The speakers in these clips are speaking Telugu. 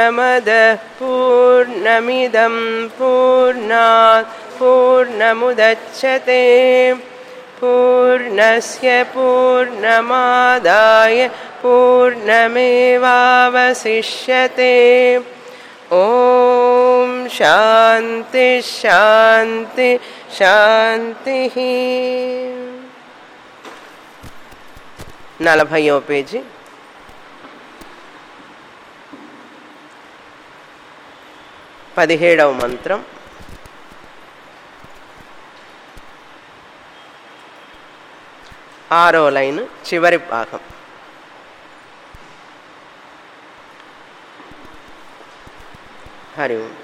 पूर्णमदः पूर्णमिदं पूर्णात् पूर्णमुदच्छते पूर्णस्य पूर्णमादाय पूर्णमेवावशिष्यते ॐ शान्ति शान्ति शान्तिः నలభయో పేజీ పదిహేడవ మంత్రం ఆరో లైన్ చివరి భాగం హరి ఓం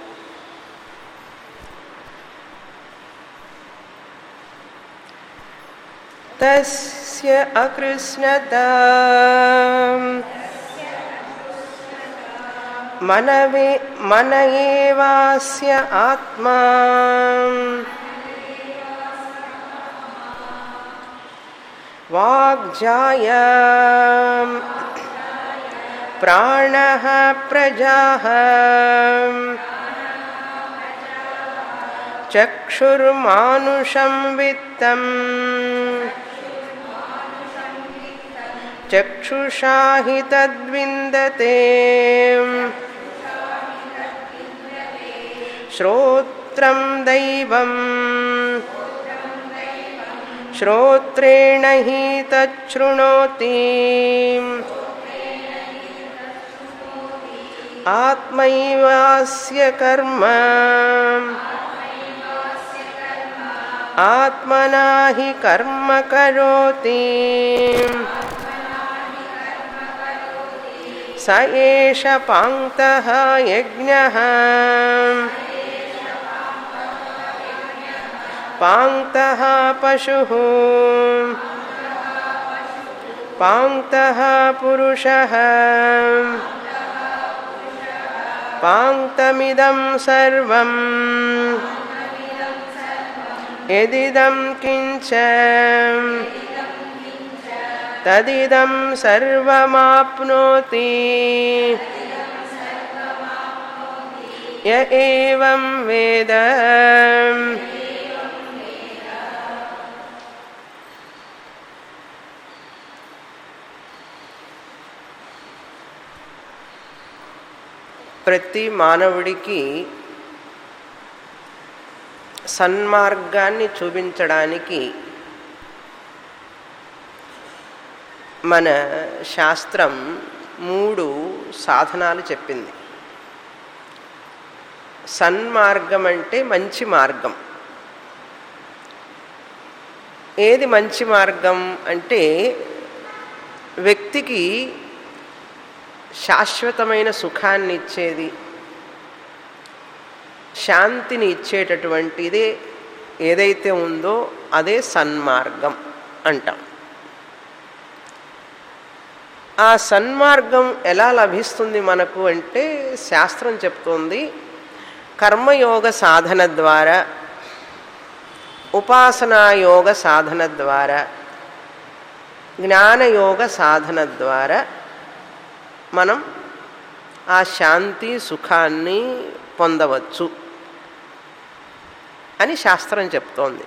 तस्य अकृष्णता मनवे मन एवास्य आत्मा वाग्जाय प्राणः प्रजाः चक्षुर्मानुषं वित्तम् चक्षुषा हि तद्विन्दते श्रोत्रं दैवम् श्रोत्रेण हि तच्छृणोति आत्मैवास्य कर्म आत्मना हि कर्म करोति स एष पाङ्क्तः यज्ञः पाङ्क्तः पशुः पाङ्क्तः पुरुषः पाङ्क्तमिदं सर्वम् यदिदं किञ्च तदिदं सर्वमाप्नोति य एवं वेद ప్రతి మానవుడికి సన్మార్గాన్ని చూపించడానికి మన శాస్త్రం మూడు సాధనాలు చెప్పింది సన్మార్గం అంటే మంచి మార్గం ఏది మంచి మార్గం అంటే వ్యక్తికి శాశ్వతమైన సుఖాన్ని ఇచ్చేది శాంతిని ఇచ్చేటటువంటిదే ఏదైతే ఉందో అదే సన్మార్గం అంటాం ఆ సన్మార్గం ఎలా లభిస్తుంది మనకు అంటే శాస్త్రం చెప్తోంది కర్మయోగ సాధన ద్వారా ఉపాసనాయోగ సాధన ద్వారా జ్ఞానయోగ సాధన ద్వారా మనం ఆ శాంతి సుఖాన్ని పొందవచ్చు అని శాస్త్రం చెప్తోంది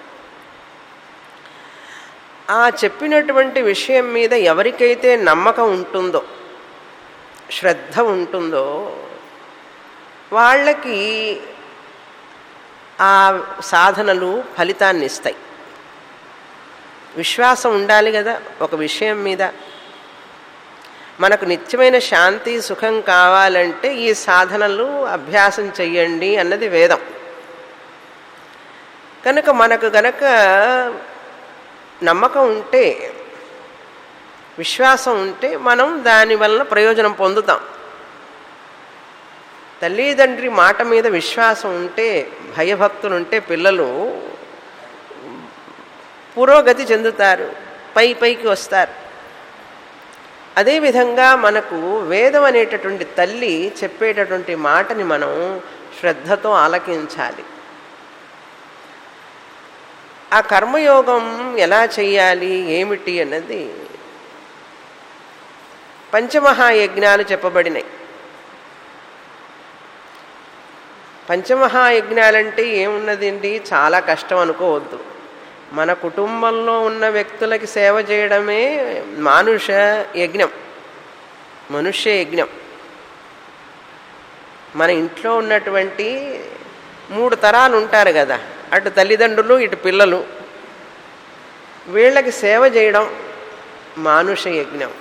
ఆ చెప్పినటువంటి విషయం మీద ఎవరికైతే నమ్మకం ఉంటుందో శ్రద్ధ ఉంటుందో వాళ్ళకి ఆ సాధనలు ఫలితాన్ని ఇస్తాయి విశ్వాసం ఉండాలి కదా ఒక విషయం మీద మనకు నిత్యమైన శాంతి సుఖం కావాలంటే ఈ సాధనలు అభ్యాసం చెయ్యండి అన్నది వేదం కనుక మనకు గనక నమ్మకం ఉంటే విశ్వాసం ఉంటే మనం దాని వలన ప్రయోజనం పొందుతాం తల్లిదండ్రి మాట మీద విశ్వాసం ఉంటే భయభక్తులు ఉంటే పిల్లలు పురోగతి చెందుతారు పై పైకి వస్తారు అదేవిధంగా మనకు వేదం అనేటటువంటి తల్లి చెప్పేటటువంటి మాటని మనం శ్రద్ధతో ఆలకించాలి ఆ కర్మయోగం ఎలా చేయాలి ఏమిటి అన్నది పంచమహాయజ్ఞాలు చెప్పబడినాయి పంచమహాయజ్ఞాలంటే ఏమున్నదండి చాలా కష్టం అనుకోవద్దు మన కుటుంబంలో ఉన్న వ్యక్తులకి సేవ చేయడమే మానుష యజ్ఞం మనుష్య యజ్ఞం మన ఇంట్లో ఉన్నటువంటి మూడు తరాలు ఉంటారు కదా అటు తల్లిదండ్రులు ఇటు పిల్లలు వీళ్ళకి సేవ చేయడం మానుష యజ్ఞం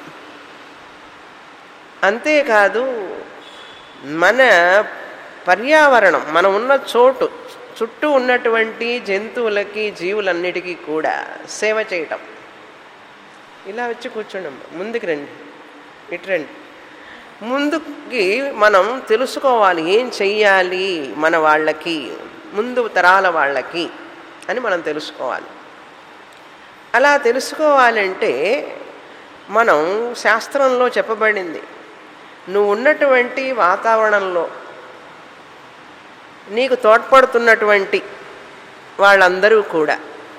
అంతేకాదు మన పర్యావరణం మనం ఉన్న చోటు చుట్టూ ఉన్నటువంటి జంతువులకి జీవులన్నిటికీ కూడా సేవ చేయటం ఇలా వచ్చి కూర్చోండి ముందుకు రండి ఇటు రండి ముందుకి మనం తెలుసుకోవాలి ఏం చెయ్యాలి మన వాళ్ళకి ముందు తరాల వాళ్ళకి అని మనం తెలుసుకోవాలి అలా తెలుసుకోవాలంటే మనం శాస్త్రంలో చెప్పబడింది నువ్వు ఉన్నటువంటి వాతావరణంలో నీకు తోడ్పడుతున్నటువంటి వాళ్ళందరూ కూడా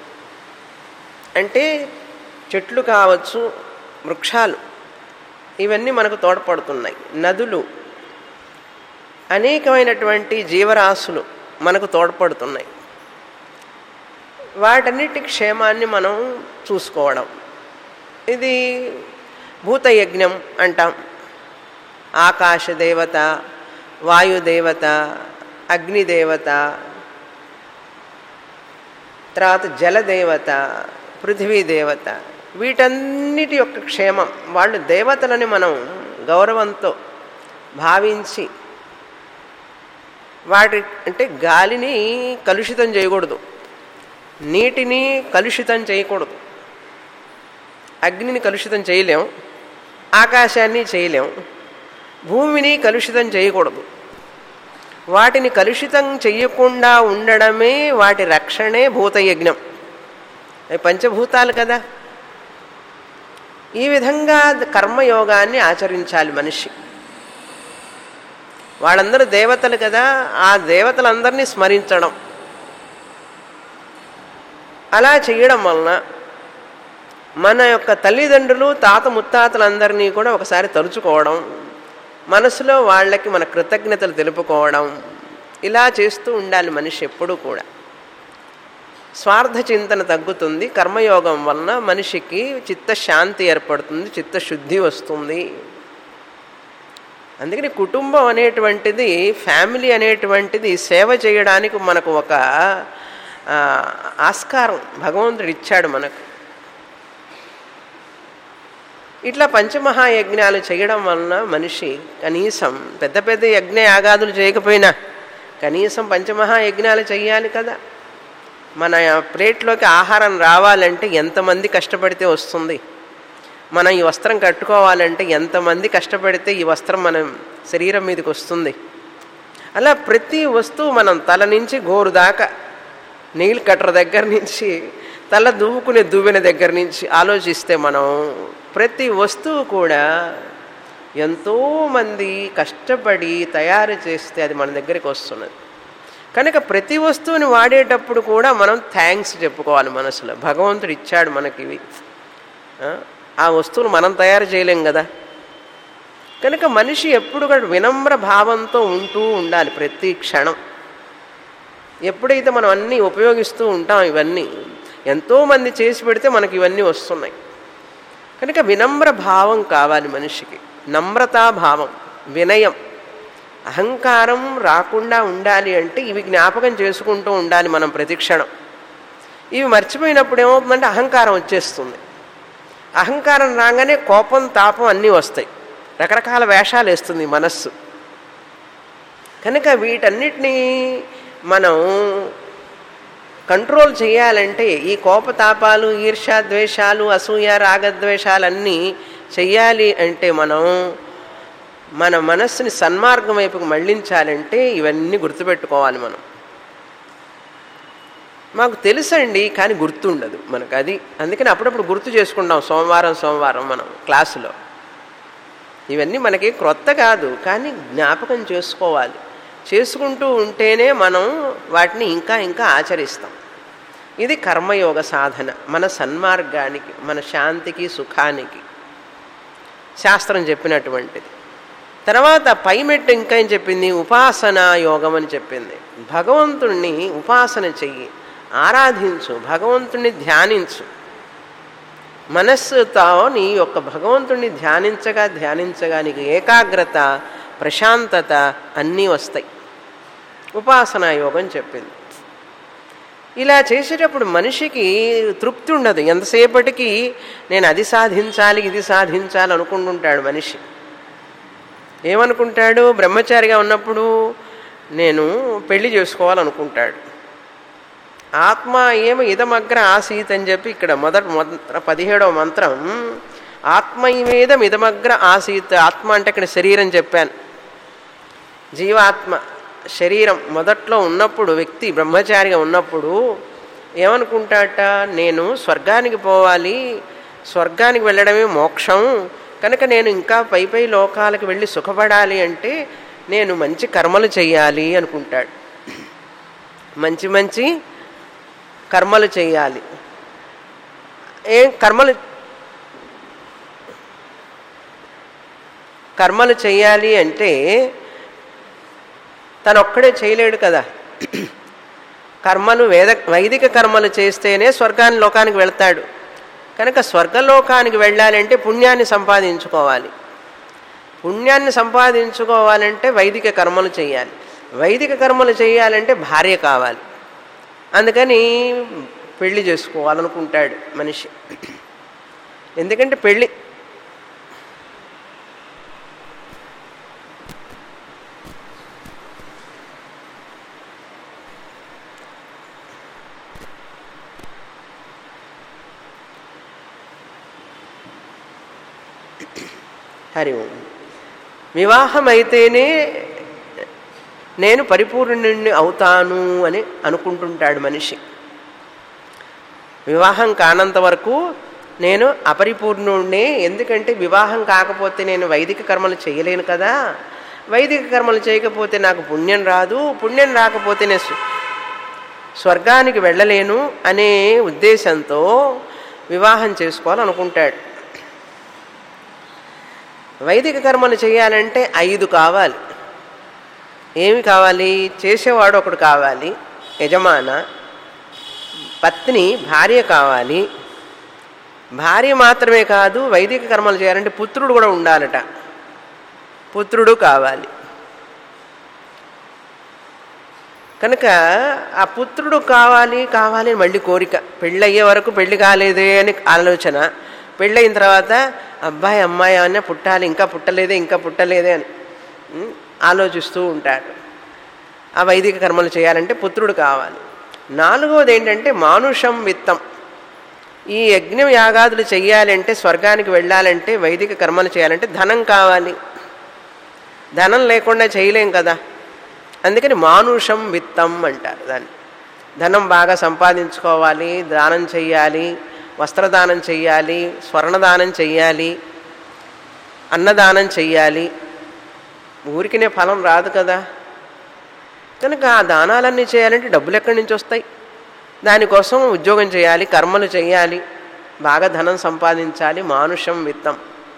అంటే చెట్లు కావచ్చు వృక్షాలు ఇవన్నీ మనకు తోడ్పడుతున్నాయి నదులు అనేకమైనటువంటి జీవరాశులు మనకు తోడ్పడుతున్నాయి వాటన్నిటి క్షేమాన్ని మనం చూసుకోవడం ఇది భూతయజ్ఞం అంటాం ఆకాశ దేవత వాయుదేవత అగ్నిదేవత తర్వాత జలదేవత పృథివీ దేవత వీటన్నిటి యొక్క క్షేమం వాళ్ళు దేవతలని మనం గౌరవంతో భావించి వాటి అంటే గాలిని కలుషితం చేయకూడదు నీటిని కలుషితం చేయకూడదు అగ్నిని కలుషితం చేయలేం ఆకాశాన్ని చేయలేం భూమిని కలుషితం చేయకూడదు వాటిని కలుషితం చెయ్యకుండా ఉండడమే వాటి రక్షణే భూతయజ్ఞం అవి పంచభూతాలు కదా ఈ విధంగా కర్మయోగాన్ని ఆచరించాలి మనిషి వాళ్ళందరూ దేవతలు కదా ఆ దేవతలందరినీ స్మరించడం అలా చేయడం వలన మన యొక్క తల్లిదండ్రులు తాత ముత్తాతలందరినీ కూడా ఒకసారి తలుచుకోవడం మనసులో వాళ్ళకి మన కృతజ్ఞతలు తెలుపుకోవడం ఇలా చేస్తూ ఉండాలి మనిషి ఎప్పుడూ కూడా స్వార్థ చింతన తగ్గుతుంది కర్మయోగం వలన మనిషికి చిత్తశాంతి ఏర్పడుతుంది చిత్తశుద్ధి వస్తుంది అందుకని కుటుంబం అనేటువంటిది ఫ్యామిలీ అనేటువంటిది సేవ చేయడానికి మనకు ఒక ఆస్కారం భగవంతుడు ఇచ్చాడు మనకు ఇట్లా పంచమహాయజ్ఞాలు చేయడం వలన మనిషి కనీసం పెద్ద పెద్ద యజ్ఞ యాగాదులు చేయకపోయినా కనీసం పంచమహాయజ్ఞాలు చేయాలి కదా మన ప్లేట్లోకి ఆహారం రావాలంటే ఎంతమంది కష్టపడితే వస్తుంది మనం ఈ వస్త్రం కట్టుకోవాలంటే ఎంతమంది కష్టపడితే ఈ వస్త్రం మన శరీరం మీదకి వస్తుంది అలా ప్రతి వస్తువు మనం తల నుంచి గోరు దాకా నీళ్ళు కట్టర దగ్గర నుంచి తల దువ్వుకునే దువ్వెన దగ్గర నుంచి ఆలోచిస్తే మనం ప్రతి వస్తువు కూడా ఎంతోమంది కష్టపడి తయారు చేస్తే అది మన దగ్గరికి వస్తున్నది కనుక ప్రతి వస్తువుని వాడేటప్పుడు కూడా మనం థ్యాంక్స్ చెప్పుకోవాలి మనసులో భగవంతుడు ఇచ్చాడు మనకి ఇవి ఆ వస్తువును మనం తయారు చేయలేం కదా కనుక మనిషి ఎప్పుడు కూడా వినమ్ర భావంతో ఉంటూ ఉండాలి ప్రతి క్షణం ఎప్పుడైతే మనం అన్నీ ఉపయోగిస్తూ ఉంటాం ఇవన్నీ ఎంతోమంది చేసి పెడితే మనకి ఇవన్నీ వస్తున్నాయి కనుక వినమ్ర భావం కావాలి మనిషికి నమ్రతా భావం వినయం అహంకారం రాకుండా ఉండాలి అంటే ఇవి జ్ఞాపకం చేసుకుంటూ ఉండాలి మనం ప్రతిక్షణం ఇవి మర్చిపోయినప్పుడు ఏమవుతుందంటే అహంకారం వచ్చేస్తుంది అహంకారం రాగానే కోపం తాపం అన్నీ వస్తాయి రకరకాల వేషాలు వేస్తుంది మనస్సు కనుక వీటన్నిటినీ మనం కంట్రోల్ చేయాలంటే ఈ కోపతాపాలు ఈర్ష ద్వేషాలు అసూయ రాగద్వేషాలన్నీ చెయ్యాలి అంటే మనం మన మనస్సుని సన్మార్గం వైపుకు మళ్ళించాలంటే ఇవన్నీ గుర్తుపెట్టుకోవాలి మనం మాకు తెలుసండి కానీ గుర్తుండదు మనకు అది అందుకని అప్పుడప్పుడు గుర్తు చేసుకుంటాం సోమవారం సోమవారం మనం క్లాసులో ఇవన్నీ మనకి క్రొత్త కాదు కానీ జ్ఞాపకం చేసుకోవాలి చేసుకుంటూ ఉంటేనే మనం వాటిని ఇంకా ఇంకా ఆచరిస్తాం ఇది కర్మయోగ సాధన మన సన్మార్గానికి మన శాంతికి సుఖానికి శాస్త్రం చెప్పినటువంటిది తర్వాత పై మెట్టు ఇంకా ఏం చెప్పింది ఉపాసన యోగం అని చెప్పింది భగవంతుణ్ణి ఉపాసన చెయ్యి ఆరాధించు భగవంతుణ్ణి ధ్యానించు మనస్సుతో నీ యొక్క భగవంతుణ్ణి ధ్యానించగా ధ్యానించగా నీకు ఏకాగ్రత ప్రశాంతత అన్నీ వస్తాయి ఉపాసనా యోగం చెప్పింది ఇలా చేసేటప్పుడు మనిషికి తృప్తి ఉండదు ఎంతసేపటికి నేను అది సాధించాలి ఇది సాధించాలి అనుకుంటుంటాడు మనిషి ఏమనుకుంటాడు బ్రహ్మచారిగా ఉన్నప్పుడు నేను పెళ్లి చేసుకోవాలనుకుంటాడు ఆత్మ ఏమ ఇదమగ్ర ఆసీత్ అని చెప్పి ఇక్కడ మొదటి మంత్ర పదిహేడవ మంత్రం ఆత్మ ఇమేదం ఇదమగ్ర ఆసీత్ ఆత్మ అంటే ఇక్కడ శరీరం చెప్పాను జీవాత్మ శరీరం మొదట్లో ఉన్నప్పుడు వ్యక్తి బ్రహ్మచారిగా ఉన్నప్పుడు ఏమనుకుంటాట నేను స్వర్గానికి పోవాలి స్వర్గానికి వెళ్ళడమే మోక్షం కనుక నేను ఇంకా పై పై లోకాలకు వెళ్ళి సుఖపడాలి అంటే నేను మంచి కర్మలు చేయాలి అనుకుంటాడు మంచి మంచి కర్మలు చేయాలి ఏం కర్మలు కర్మలు చేయాలి అంటే తను ఒక్కడే చేయలేడు కదా కర్మలు వేద వైదిక కర్మలు చేస్తేనే స్వర్గాన్ని లోకానికి వెళ్తాడు కనుక స్వర్గలోకానికి వెళ్ళాలంటే పుణ్యాన్ని సంపాదించుకోవాలి పుణ్యాన్ని సంపాదించుకోవాలంటే వైదిక కర్మలు చేయాలి వైదిక కర్మలు చేయాలంటే భార్య కావాలి అందుకని పెళ్లి చేసుకోవాలనుకుంటాడు మనిషి ఎందుకంటే పెళ్ళి హరి ఓం వివాహం అయితేనే నేను పరిపూర్ణుణ్ణి అవుతాను అని అనుకుంటుంటాడు మనిషి వివాహం కానంత వరకు నేను అపరిపూర్ణుణ్ణే ఎందుకంటే వివాహం కాకపోతే నేను వైదిక కర్మలు చేయలేను కదా వైదిక కర్మలు చేయకపోతే నాకు పుణ్యం రాదు పుణ్యం రాకపోతే నేను స్వ- స్వర్గానికి వెళ్ళలేను అనే ఉద్దేశంతో వివాహం చేసుకోవాలనుకుంటాడు వైదిక కర్మలు చేయాలంటే ఐదు కావాలి ఏమి కావాలి చేసేవాడు ఒకడు కావాలి యజమాన పత్ని భార్య కావాలి భార్య మాత్రమే కాదు వైదిక కర్మలు చేయాలంటే పుత్రుడు కూడా ఉండాలట పుత్రుడు కావాలి కనుక ఆ పుత్రుడు కావాలి కావాలి అని మళ్ళీ కోరిక పెళ్ళి అయ్యే వరకు పెళ్లి కాలేదే అని ఆలోచన పెళ్ళయిన తర్వాత అబ్బాయి అమ్మాయి అన్న పుట్టాలి ఇంకా పుట్టలేదే ఇంకా పుట్టలేదే అని ఉం, ఆలోచిస్తూ ఉంటాడు ఆ వైదిక కర్మలు చేయాలంటే పుత్రుడు కావాలి నాలుగవది ఏంటంటే మానుషం విత్తం ఈ యజ్ఞం యాగాదులు చెయ్యాలంటే స్వర్గానికి వెళ్ళాలంటే వైదిక కర్మలు చేయాలంటే ధనం కావాలి ధనం లేకుండా చేయలేం కదా అందుకని మానుషం విత్తం అంటారు దాన్ని ధనం బాగా సంపాదించుకోవాలి దానం చెయ్యాలి వస్త్రదానం చెయ్యాలి స్వర్ణదానం చెయ్యాలి అన్నదానం చెయ్యాలి ఊరికినే ఫలం రాదు కదా కనుక ఆ దానాలన్నీ చేయాలంటే డబ్బులు ఎక్కడి నుంచి వస్తాయి దానికోసం ఉద్యోగం చేయాలి కర్మలు చేయాలి బాగా ధనం సంపాదించాలి మానుషం విత్తం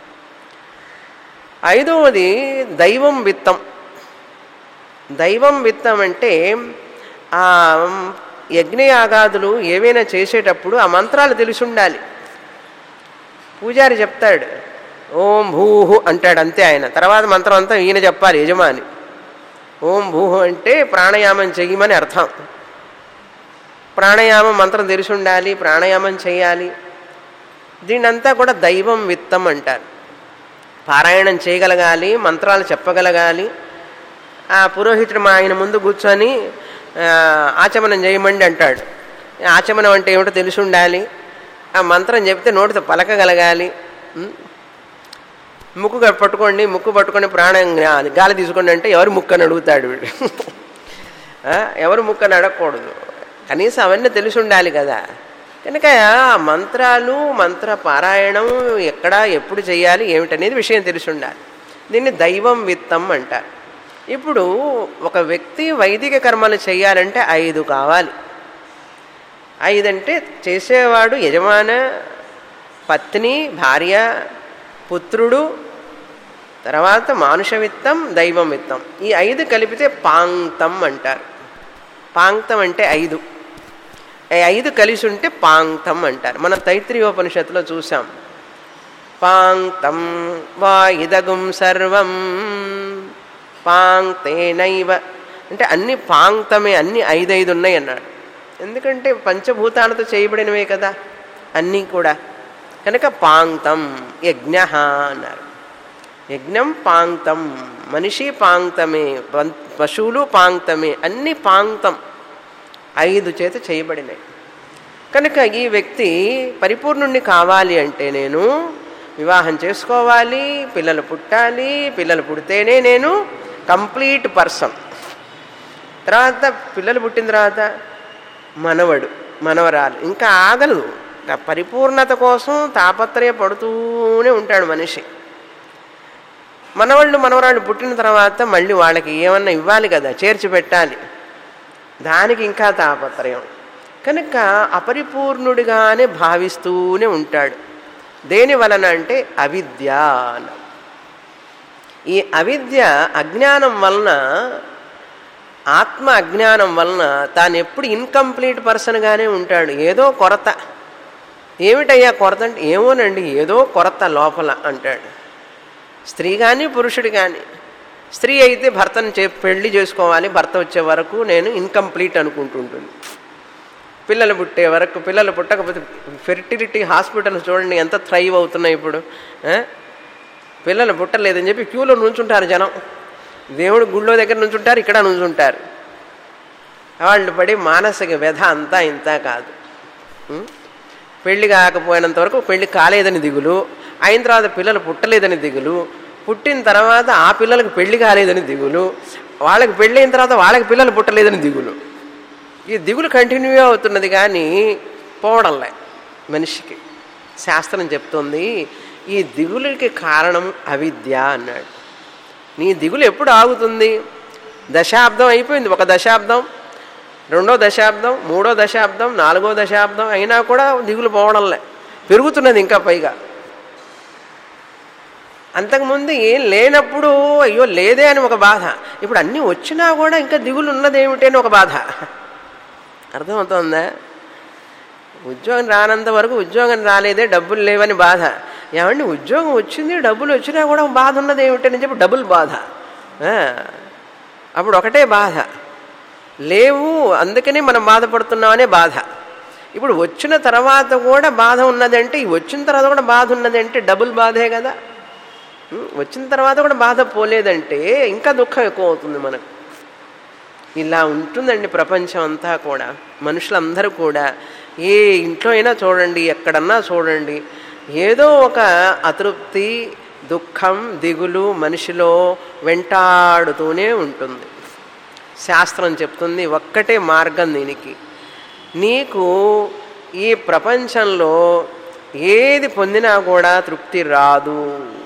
ఐదవది దైవం విత్తం దైవం విత్తం అంటే ఆ యజ్ఞయాగాదులు ఏవైనా చేసేటప్పుడు ఆ మంత్రాలు తెలిసి ఉండాలి పూజారి చెప్తాడు ఓం భూహు అంటాడు అంతే ఆయన తర్వాత మంత్రం అంతా ఈయన చెప్పాలి యజమాని ఓం భూహు అంటే ప్రాణాయామం చెయ్యమని అర్థం ప్రాణాయామం మంత్రం తెలిసి ఉండాలి ప్రాణాయామం చేయాలి దీనంతా కూడా దైవం విత్తం అంటారు పారాయణం చేయగలగాలి మంత్రాలు చెప్పగలగాలి ఆ పురోహితుడు మా ఆయన ముందు కూర్చొని ఆ, ఆచమనం చేయమండి అంటాడు ఆచమనం అంటే ఏమిటో తెలిసి ఉండాలి ఆ మంత్రం చెప్తే నోటితో పలకగలగాలి ఉం? ముక్కు గ- పట్టుకోండి ముక్కు పట్టుకొని ప్రాణం గా- గాలి తీసుకోండి అంటే ఎవరు ముక్కు అని అడుగుతాడు వీడు ఆ, ఎవరు ముక్కు అని అడగకూడదు కనీసం అవన్నీ తెలిసి ఉండాలి కదా కనుక ఆ మంత్రాలు మంత్ర పారాయణం ఎక్కడ ఎప్పుడు చేయాలి ఏమిటనేది విషయం తెలిసి ఉండాలి దీన్ని దైవం విత్తం అంటారు ఇప్పుడు ఒక వ్యక్తి వైదిక కర్మలు చేయాలంటే ఐదు కావాలి ఐదంటే చేసేవాడు యజమాన పత్ని భార్య పుత్రుడు తర్వాత మానుష విత్తం దైవం విత్తం ఈ ఐదు కలిపితే పాంక్తం అంటారు పాంక్తం అంటే ఐదు ఈ ఐదు కలిసి ఉంటే పాంక్తం అంటారు మన తైత్రీయోపనిషత్తులో చూసాం పాంక్తం వా ఇదగుం సర్వం పాంక్తేనైవ అంటే అన్ని పాంక్తమే అన్ని ఐదైదు ఉన్నాయి అన్నాడు ఎందుకంటే పంచభూతాలతో చేయబడినవే కదా అన్నీ కూడా కనుక పాంక్తం యజ్ఞ అన్నారు యజ్ఞం పాంక్తం మనిషి పాంక్తమే పం- పశువులు పాంక్తమే అన్ని పాంక్తం ఐదు చేత చేయబడినాయి కనుక ఈ వ్యక్తి పరిపూర్ణుణ్ణి కావాలి అంటే నేను వివాహం చేసుకోవాలి పిల్లలు పుట్టాలి పిల్లలు పుడితేనే నేను కంప్లీట్ పర్సన్ తర్వాత పిల్లలు పుట్టిన తర్వాత మనవడు మనవరాలు ఇంకా ఆగదు ఇంకా పరిపూర్ణత కోసం తాపత్రయపడుతూనే ఉంటాడు మనిషి మనవాళ్ళు మనవరాళ్ళు పుట్టిన తర్వాత మళ్ళీ వాళ్ళకి ఏమన్నా ఇవ్వాలి కదా చేర్చి పెట్టాలి దానికి ఇంకా తాపత్రయం కనుక అపరిపూర్ణుడిగానే భావిస్తూనే ఉంటాడు దేని వలన అంటే అవిద్య అన్నారు. ఈ అవిద్య అజ్ఞానం వలన ఆత్మ అజ్ఞానం వలన తాను ఎప్పుడు ఇన్కంప్లీట్ పర్సన్గానే ఉంటాడు ఏదో కొరత ఏమిటయ్యా కొరత అంటే ఏమోనండి ఏదో కొరత లోపల అంటాడు స్త్రీ కానీ పురుషుడు కానీ స్త్రీ అయితే భర్తను చే పెళ్లి చేసుకోవాలి భర్త వచ్చే వరకు నేను ఇన్కంప్లీట్ అనుకుంటుంటుంది పిల్లలు పుట్టే వరకు పిల్లలు పుట్టకపోతే ఫెర్టిలిటీ హాస్పిటల్స్ చూడండి ఎంత థ్రైవ్ అవుతున్నాయి ఇప్పుడు ఆ? పిల్లలు పుట్టలేదని చెప్పి క్యూలో నుంచుంటారు జనం దేవుడు గుళ్ళో దగ్గర నుంచుంటారు ఇక్కడ నుంచుంటారు వాళ్ళు పడి మానసిక వ్యధ అంతా ఇంత కాదు ఉం? పెళ్లి కాకపోయినంత వరకు పెళ్లి కాలేదని దిగులు అయిన తర్వాత పిల్లలు పుట్టలేదని దిగులు పుట్టిన తర్వాత ఆ పిల్లలకు పెళ్లి కాలేదని దిగులు వాళ్ళకి పెళ్ళి అయిన తర్వాత వాళ్ళకి పిల్లలు పుట్టలేదని దిగులు ఈ దిగులు కంటిన్యూ అవుతున్నది కానీ పోవడంలే మనిషికి శాస్త్రం చెప్తుంది ఈ దిగులకి కారణం అవిద్య అన్నాడు నీ దిగులు ఎప్పుడు ఆగుతుంది దశాబ్దం అయిపోయింది ఒక దశాబ్దం రెండో దశాబ్దం మూడో దశాబ్దం నాలుగో దశాబ్దం అయినా కూడా దిగులు పోవడంలే పెరుగుతున్నది ఇంకా పైగా అంతకుముందు ఏం లేనప్పుడు అయ్యో లేదే అని ఒక బాధ ఇప్పుడు అన్నీ వచ్చినా కూడా ఇంకా దిగులు ఉన్నదేమిటి అని ఒక బాధ అర్థమవుతోందా ఉద్యోగం రానంత వరకు ఉద్యోగం రాలేదే డబ్బులు లేవని బాధ ఏమండి ఉద్యోగం వచ్చింది డబ్బులు వచ్చినా కూడా బాధ ఉన్నది ఏమిటని చెప్పి డబుల్ బాధ ఆ, అప్పుడు ఒకటే బాధ లేవు అందుకనే మనం బాధపడుతున్నామనే బాధ ఇప్పుడు వచ్చిన తర్వాత కూడా బాధ ఉన్నదంటే ఈ వచ్చిన తర్వాత కూడా బాధ ఉన్నదంటే డబుల్ బాధే కదా ఉం, వచ్చిన తర్వాత కూడా బాధ పోలేదంటే ఇంకా దుఃఖం ఎక్కువ అవుతుంది మనకు ఇలా ఉంటుందండి ప్రపంచం అంతా కూడా మనుషులందరూ కూడా ఏ ఇంట్లో అయినా చూడండి ఎక్కడన్నా చూడండి ఏదో ఒక అతృప్తి దుఃఖం దిగులు మనిషిలో వెంటాడుతూనే ఉంటుంది శాస్త్రం చెప్తుంది ఒక్కటే మార్గం దీనికి నీకు ఈ ప్రపంచంలో ఏది పొందినా కూడా తృప్తి రాదు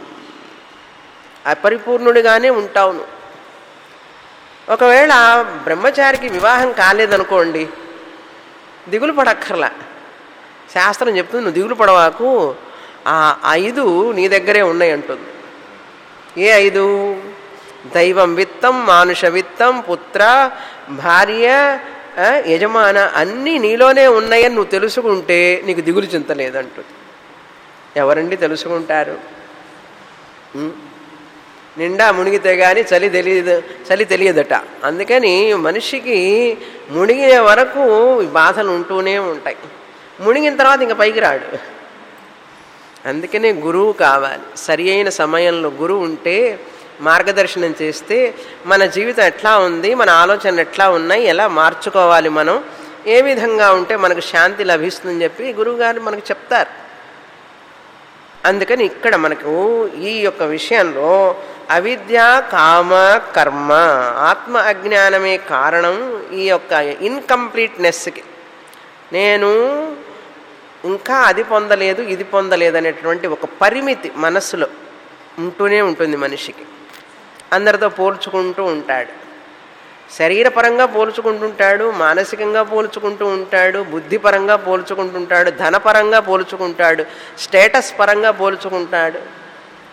అపరిపూర్ణుడిగానే ఉంటావు నువ్వు ఒకవేళ బ్రహ్మచారికి వివాహం కాలేదనుకోండి దిగులు పడక్కర్లా శాస్త్రం చెప్తుంది నువ్వు దిగులు పడవాకు ఆ ఐదు నీ దగ్గరే ఉన్నాయి అంటుంది ఏ ఐదు దైవం విత్తం మానుష విత్తం పుత్ర భార్య ఆ, యజమాన అన్నీ నీలోనే ఉన్నాయని నువ్వు తెలుసుకుంటే నీకు దిగులు చింతలేదంటుంది ఎవరండి తెలుసుకుంటారు ఉం? నిండా మునిగితే కానీ చలి తెలియదు చలి తెలియదట అందుకని మనిషికి మునిగే వరకు ఈ బాధలు ఉంటూనే ఉంటాయి మునిగిన తర్వాత ఇంకా పైకి రాడు అందుకనే గురువు కావాలి సరి అయిన సమయంలో గురువు ఉంటే మార్గదర్శనం చేస్తే మన జీవితం ఎట్లా ఉంది మన ఆలోచనలు ఎట్లా ఉన్నాయి ఎలా మార్చుకోవాలి మనం ఏ విధంగా ఉంటే మనకు శాంతి లభిస్తుందని చెప్పి గురువుగారు మనకు చెప్తారు అందుకని ఇక్కడ మనకు ఈ యొక్క విషయంలో అవిద్య కామ కర్మ ఆత్మ అజ్ఞానమే కారణం ఈ యొక్క ఇన్కంప్లీట్నెస్కి నేను ఇంకా అది పొందలేదు ఇది పొందలేదు అనేటువంటి ఒక పరిమితి మనస్సులో ఉంటూనే ఉంటుంది మనిషికి అందరితో పోల్చుకుంటూ ఉంటాడు శరీరపరంగా పోల్చుకుంటుంటాడు మానసికంగా పోల్చుకుంటూ ఉంటాడు బుద్ధిపరంగా పోల్చుకుంటుంటాడు ధనపరంగా పోల్చుకుంటాడు స్టేటస్ పరంగా పోల్చుకుంటాడు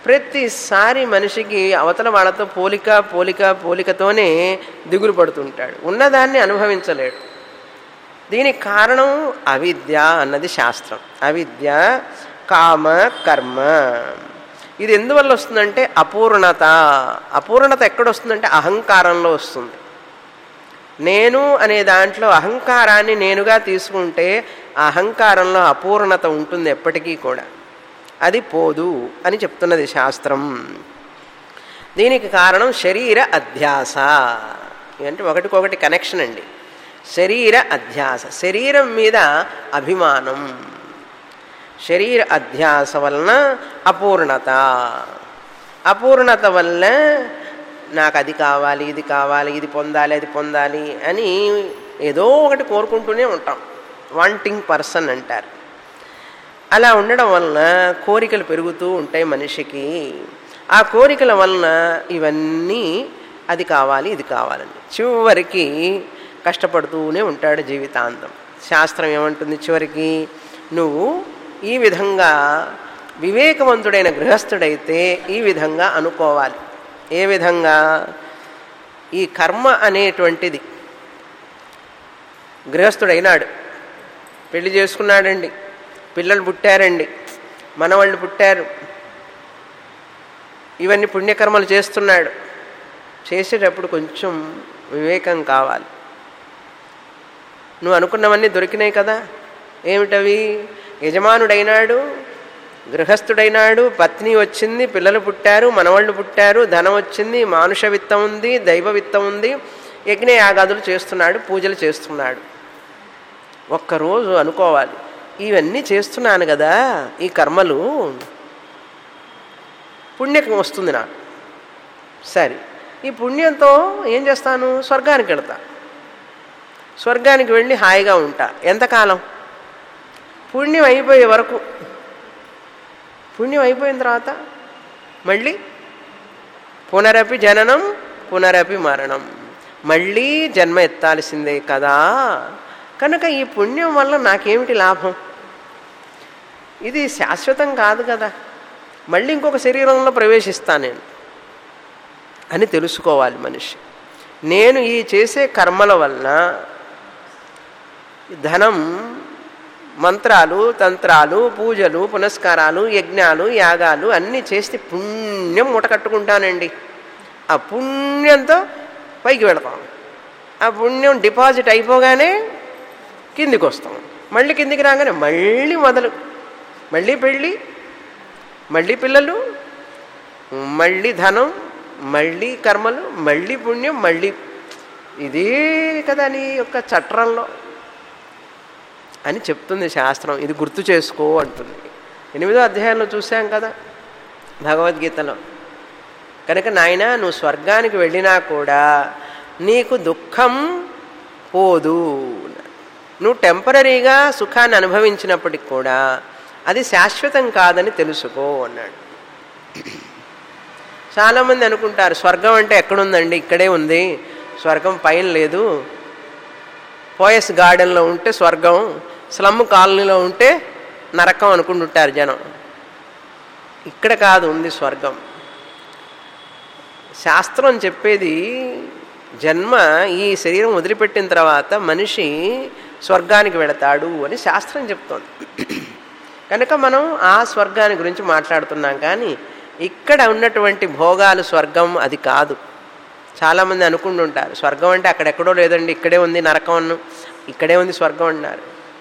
ప్రతిసారి మనిషికి అవతల వాళ్ళతో పోలిక పోలిక పోలికతోనే దిగులు పడుతుంటాడు ఉన్నదాన్ని అనుభవించలేడు దీనికి కారణం అవిద్య అన్నది శాస్త్రం అవిద్య కామ కర్మ ఇది ఎందువల్ల వస్తుందంటే అపూర్ణత అపూర్ణత ఎక్కడొస్తుందంటే అహంకారంలో వస్తుంది నేను అనే దాంట్లో అహంకారాన్ని నేనుగా తీసుకుంటే ఆ అహంకారంలో అపూర్ణత ఉంటుంది ఎప్పటికీ కూడా అది పోదు అని చెప్తున్నది శాస్త్రం దీనికి కారణం శరీర అధ్యాస అంటే ఒకటికొకటి కనెక్షన్ అండి శరీర అధ్యాస శరీరం మీద అభిమానం శరీర అధ్యాస వలన అపూర్ణత అపూర్ణత వల్ల నాకు అది కావాలి ఇది కావాలి ఇది పొందాలి అది పొందాలి అని ఏదో ఒకటి కోరుకుంటూనే ఉంటాం వాంటింగ్ పర్సన్ అంటారు అలా ఉండడం వలన కోరికలు పెరుగుతూ ఉంటాయి మనిషికి ఆ కోరికల వలన ఇవన్నీ అది కావాలి ఇది కావాలని చివరికి కష్టపడుతూనే ఉంటాడు జీవితాంతం శాస్త్రం ఏమంటుంది చివరికి నువ్వు ఈ విధంగా వివేకవంతుడైన గృహస్థుడైతే ఈ విధంగా అనుకోవాలి ఏ విధంగా ఈ కర్మ అనేటువంటిది గృహస్థుడైనాడు పెళ్లి చేసుకున్నాడండి పిల్లలు పుట్టారండి మనవాళ్ళు పుట్టారు ఇవన్నీ పుణ్యకర్మలు చేస్తున్నాడు చేసేటప్పుడు కొంచెం వివేకం కావాలి నువ్వు అనుకున్నవన్నీ దొరికినాయి కదా ఏమిటవి యజమానుడైనాడు గృహస్థుడైనాడు పత్ని వచ్చింది పిల్లలు పుట్టారు మనవాళ్ళు పుట్టారు ధనం వచ్చింది మానుష విత్తం ఉంది దైవ విత్తం ఉంది యజ్ఞ యాగాదులు చేస్తున్నాడు పూజలు చేస్తున్నాడు ఒక్కరోజు అనుకోవాలి ఇవన్నీ చేస్తున్నాను కదా ఈ కర్మలు పుణ్యకం వస్తుంది నాకు సరే ఈ పుణ్యంతో ఏం చేస్తాను స్వర్గానికి వెళతా స్వర్గానికి వెళ్ళి హాయిగా ఉంటా ఎంతకాలం పుణ్యం అయిపోయే వరకు పుణ్యం అయిపోయిన తర్వాత మళ్ళీ పునరపి జననం పునరపి మరణం మళ్ళీ జన్మ ఎత్తాల్సిందే కదా కనుక ఈ పుణ్యం వల్ల నాకేమిటి లాభం ఇది శాశ్వతం కాదు కదా మళ్ళీ ఇంకొక శరీరంలో ప్రవేశిస్తాను నేను అని తెలుసుకోవాలి మనిషి నేను ఈ చేసే కర్మల వలన ధనం మంత్రాలు తంత్రాలు పూజలు పునస్కారాలు యజ్ఞాలు యాగాలు అన్నీ చేస్తే పుణ్యం మూట కట్టుకుంటానండి ఆ పుణ్యంతో పైకి వెళతాం ఆ పుణ్యం డిపాజిట్ అయిపోగానే కిందికి వస్తాం మళ్ళీ కిందికి రాగానే మళ్ళీ మొదలు మళ్ళీ పెళ్ళి మళ్ళీ పిల్లలు మళ్ళీ ధనం మళ్ళీ కర్మలు మళ్ళీ పుణ్యం మళ్ళీ ఇదే కదా నీ యొక్క చట్రంలో అని చెప్తుంది శాస్త్రం ఇది గుర్తు చేసుకో అంటుంది ఎనిమిదో అధ్యాయంలో చూసాం కదా భగవద్గీతలో కనుక నాయన నువ్వు స్వర్గానికి వెళ్ళినా కూడా నీకు దుఃఖం పోదు నువ్వు టెంపరీగా సుఖాన్ని అనుభవించినప్పటికి కూడా అది శాశ్వతం కాదని తెలుసుకో అన్నాడు చాలామంది అనుకుంటారు స్వర్గం అంటే ఎక్కడుందండి ఇక్కడే ఉంది స్వర్గం పైన లేదు పోయస్ గార్డెన్లో ఉంటే స్వర్గం స్లమ్ కాలనీలో ఉంటే నరకం అనుకుంటుంటారు జనం ఇక్కడ కాదు ఉంది స్వర్గం శాస్త్రం చెప్పేది జన్మ ఈ శరీరం వదిలిపెట్టిన తర్వాత మనిషి స్వర్గానికి వెళతాడు అని శాస్త్రం చెప్తోంది కనుక మనం ఆ స్వర్గాన్ని గురించి మాట్లాడుతున్నాం కానీ ఇక్కడ ఉన్నటువంటి భోగాలు స్వర్గం అది కాదు చాలామంది అనుకుంటుంటారు స్వర్గం అంటే అక్కడెక్కడో లేదండి ఇక్కడే ఉంది నరకం అన్ను ఇక్కడే ఉంది స్వర్గం అన్నారు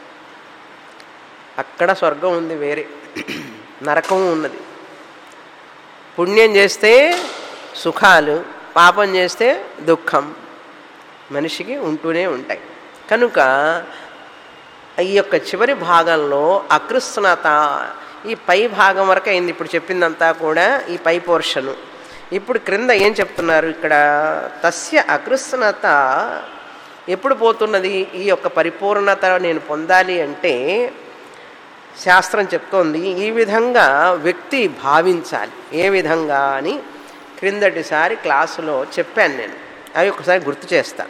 అక్కడ స్వర్గం ఉంది వేరే నరకం ఉన్నది పుణ్యం చేస్తే సుఖాలు పాపం చేస్తే దుఃఖం మనిషికి ఉంటూనే ఉంటాయి కనుక ఈ యొక్క చివరి భాగంలో అకృష్ణత ఈ పై భాగం వరకు అయింది ఇప్పుడు చెప్పిందంతా కూడా ఈ పై పోర్షను ఇప్పుడు క్రింద ఏం చెప్తున్నారు ఇక్కడ తస్య అకృష్ణత ఎప్పుడు పోతున్నది ఈ యొక్క పరిపూర్ణత నేను పొందాలి అంటే శాస్త్రం చెప్తోంది ఈ విధంగా వ్యక్తి భావించాలి ఏ విధంగా అని క్రిందటిసారి క్లాసులో చెప్పాను నేను అవి ఒకసారి గుర్తు చేస్తా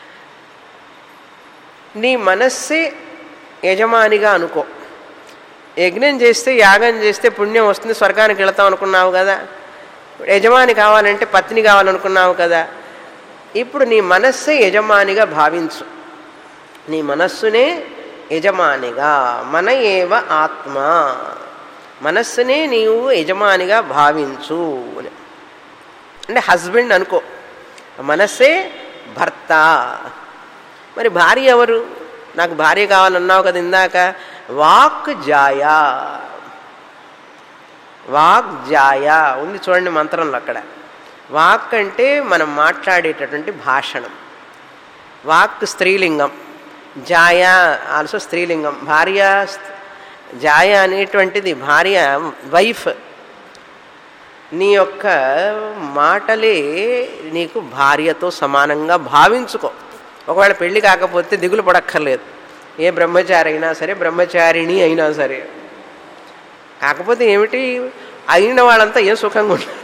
నీ మనస్సే యజమానిగా అనుకో యజ్ఞం చేస్తే యాగం చేస్తే పుణ్యం వస్తుంది స్వర్గానికి వెళతాం అనుకున్నావు కదా యజమాని కావాలంటే పత్ని కావాలనుకున్నావు కదా ఇప్పుడు నీ మనస్సే యజమానిగా భావించు నీ మనస్సునే యజమానిగా మన ఏవ ఆత్మ మనస్సునే నీవు యజమానిగా భావించు అని అంటే హస్బెండ్ అనుకో మనస్సే భర్త మరి భార్య ఎవరు నాకు భార్య కావాలన్నావు కదా ఇందాక వాక్ జాయా వాక్ జాయా ఉంది చూడండి మంత్రంలో అక్కడ వాక్ అంటే మనం మాట్లాడేటటువంటి భాషణం వాక్ స్త్రీలింగం జాయ ఆల్సో స్త్రీలింగం భార్య జాయ అనేటువంటిది భార్య వైఫ్ నీ యొక్క మాటలే నీకు భార్యతో సమానంగా భావించుకో ఒకవేళ పెళ్లి కాకపోతే దిగులు పడక్కర్లేదు ఏ బ్రహ్మచారి అయినా సరే బ్రహ్మచారిణి అయినా సరే కాకపోతే ఏమిటి అయిన వాళ్ళంతా ఏం సుఖంగా ఉంటారు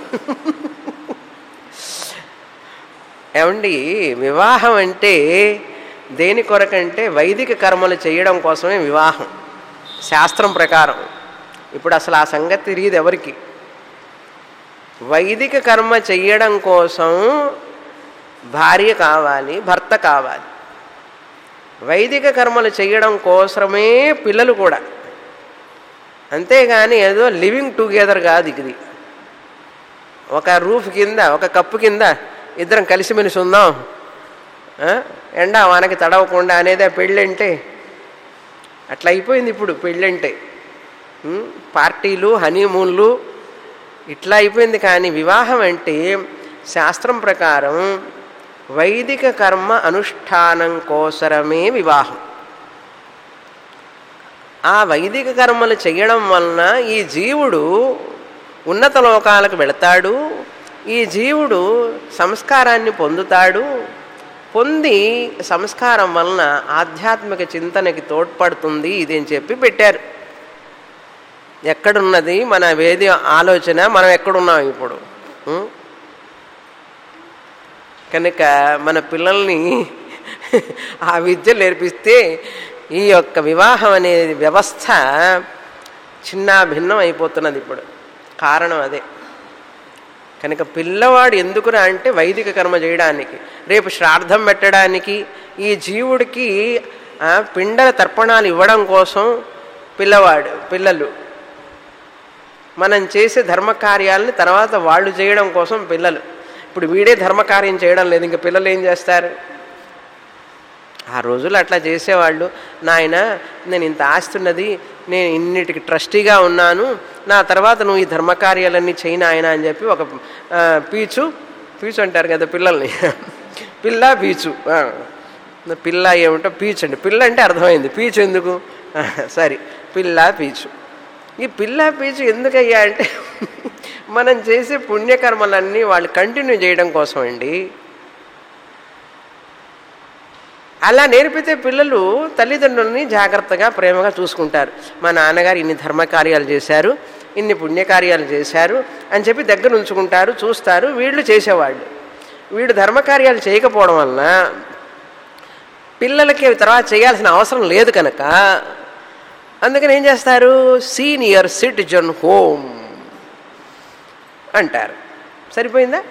ఏమండి వివాహం అంటే దేని కొరకంటే వైదిక కర్మలు చేయడం కోసమే వివాహం శాస్త్రం ప్రకారం ఇప్పుడు అసలు ఆ సంగతి తెలియదు ఎవరికి వైదిక కర్మ చెయ్యడం కోసం భార్య కావాలి భర్త కావాలి వైదిక కర్మలు చేయడం కోసమే పిల్లలు కూడా అంతేగాని ఏదో లివింగ్ టుగెదర్ కాదు ఇది ఒక రూఫ్ కింద ఒక కప్పు కింద ఇద్దరం కలిసిమెలిసి ఉందాం ఎండ వానకి తడవకుండా అనేదే పెళ్ళంటే అట్లా అయిపోయింది ఇప్పుడు పెళ్ళంటే పార్టీలు హనీమూన్లు ఇట్లా అయిపోయింది కానీ వివాహం అంటే శాస్త్రం ప్రకారం వైదిక కర్మ అనుష్ఠానం కోసరమే వివాహం ఆ వైదిక కర్మలు చేయడం వలన ఈ జీవుడు ఉన్నత లోకాలకు వెళతాడు ఈ జీవుడు సంస్కారాన్ని పొందుతాడు పొంది సంస్కారం వలన ఆధ్యాత్మిక చింతనకి తోడ్పడుతుంది ఇది అని చెప్పి పెట్టారు ఎక్కడున్నది మన వేది ఆలోచన మనం ఎక్కడున్నాం ఇప్పుడు కనుక మన పిల్లల్ని ఆ విద్య నేర్పిస్తే ఈ యొక్క వివాహం అనే వ్యవస్థ చిన్న భిన్నం అయిపోతున్నది ఇప్పుడు కారణం అదే కనుక పిల్లవాడు ఎందుకురా అంటే వైదిక కర్మ చేయడానికి రేపు శ్రాద్ధం పెట్టడానికి ఈ జీవుడికి పిండల తర్పణాలు ఇవ్వడం కోసం పిల్లవాడు పిల్లలు మనం చేసే ధర్మకార్యాలని తర్వాత వాళ్ళు చేయడం కోసం పిల్లలు ఇప్పుడు వీడే ధర్మకార్యం చేయడం లేదు ఇంకా పిల్లలు ఏం చేస్తారు ఆ రోజులు అట్లా చేసేవాళ్ళు నాయన నేను ఇంత ఆస్తున్నది నేను ఇన్నిటికి ట్రస్టీగా ఉన్నాను నా తర్వాత నువ్వు ఈ ధర్మకార్యాలన్నీ చేయి నాయన అని చెప్పి ఒక పీచు పీచు అంటారు కదా పిల్లల్ని పిల్ల పీచు పిల్ల ఏమిటో పీచు అండి పిల్ల అంటే అర్థమైంది పీచు ఎందుకు సరే పిల్ల పీచు ఈ పిల్ల పీచు ఎందుకయ్యా అంటే మనం చేసే పుణ్యకర్మలన్నీ వాళ్ళు కంటిన్యూ చేయడం కోసం అండి అలా నేర్పితే పిల్లలు తల్లిదండ్రులని జాగ్రత్తగా ప్రేమగా చూసుకుంటారు మా నాన్నగారు ఇన్ని ధర్మకార్యాలు చేశారు ఇన్ని పుణ్యకార్యాలు చేశారు అని చెప్పి దగ్గర ఉంచుకుంటారు చూస్తారు వీళ్ళు చేసేవాళ్ళు వీడు ధర్మకార్యాలు చేయకపోవడం వలన పిల్లలకి తర్వాత చేయాల్సిన అవసరం లేదు కనుక అందుకని ఏం చేస్తారు సీనియర్ సిటిజన్ హోమ్ అంటారు సరిపోయిందా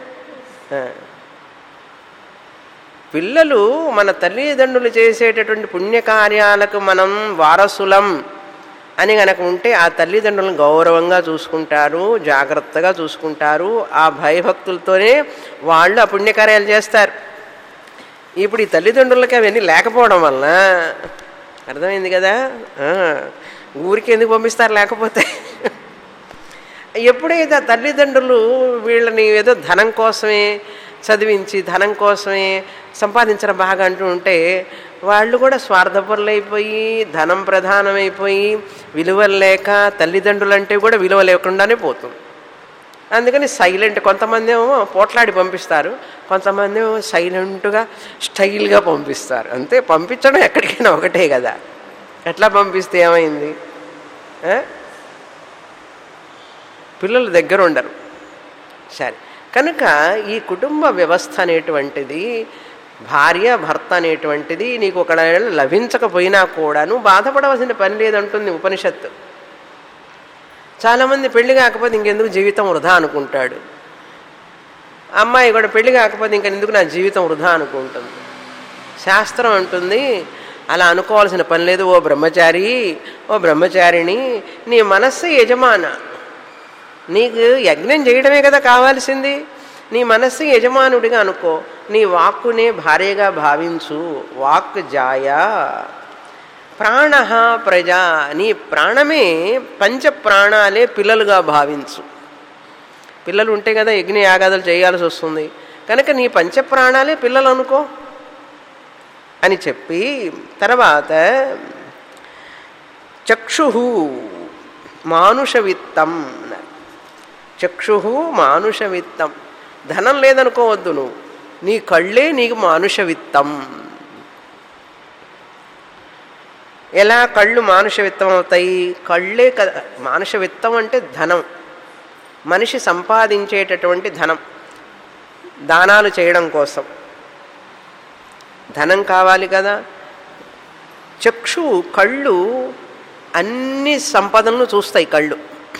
పిల్లలు మన తల్లిదండ్రులు చేసేటటువంటి పుణ్యకార్యాలకు మనం వారసులం అని గనక ఉంటే ఆ తల్లిదండ్రులను గౌరవంగా చూసుకుంటారు జాగ్రత్తగా చూసుకుంటారు ఆ భయభక్తులతోనే వాళ్ళు ఆ పుణ్యకార్యాలు చేస్తారు ఇప్పుడు ఈ తల్లిదండ్రులకి అవన్నీ లేకపోవడం వలన అర్థమైంది కదా ఊరికి ఎందుకు పంపిస్తారు లేకపోతే ఎప్పుడైతే ఆ తల్లిదండ్రులు వీళ్ళని ఏదో ధనం కోసమే చదివించి ధనం కోసమే సంపాదించడం బాగా అంటూ ఉంటే వాళ్ళు కూడా స్వార్థపరులైపోయి ధనం ప్రధానమైపోయి విలువలు లేక తల్లిదండ్రులు అంటే కూడా విలువ లేకుండానే పోతుంది అందుకని సైలెంట్ కొంతమంది ఏమో పోట్లాడి పంపిస్తారు కొంతమంది ఏమో సైలెంట్గా స్టైల్గా పంపిస్తారు అంతే పంపించడం ఎక్కడికైనా ఒకటే కదా ఎట్లా పంపిస్తే ఏమైంది పిల్లలు దగ్గర ఉండరు సరే కనుక ఈ కుటుంబ వ్యవస్థ అనేటువంటిది భార్య భర్త అనేటువంటిది నీకు ఒక లభించకపోయినా కూడాను బాధపడవలసిన పని లేదంటుంది ఉపనిషత్తు చాలామంది పెళ్లి కాకపోతే ఇంకెందుకు జీవితం వృధా అనుకుంటాడు అమ్మాయి కూడా పెళ్లి కాకపోతే ఇంకెందుకు నా జీవితం వృధా అనుకుంటుంది శాస్త్రం అంటుంది అలా అనుకోవాల్సిన పని లేదు ఓ బ్రహ్మచారి ఓ బ్రహ్మచారిణి నీ మనస్సు యజమాన నీకు యజ్ఞం చేయడమే కదా కావాల్సింది నీ మనస్సు యజమానుడిగా అనుకో నీ వాక్కునే భార్యగా భావించు వాక్ జాయ ప్రాణ ప్రజ నీ ప్రాణమే పంచ ప్రాణాలే పిల్లలుగా భావించు పిల్లలు ఉంటే కదా యజ్ఞ యాగాదులు చేయాల్సి వస్తుంది కనుక నీ పంచ ప్రాణాలే పిల్లలు అనుకో అని చెప్పి తర్వాత చక్షు మానుష విత్తం అన్నారు. చక్షు మానుష విత్తం ధనం లేదనుకోవద్దు నువ్వు నీ కళ్ళే నీకు మానుష విత్తం ఎలా కళ్ళు మానుష విత్తం అవుతాయి కళ్ళే కదా మానుష విత్తం అంటే ధనం మనిషి సంపాదించేటటువంటి ధనం దానాలు చేయడం కోసం ధనం కావాలి కదా చక్షు కళ్ళు అన్ని సంపదలను చూస్తాయి కళ్ళు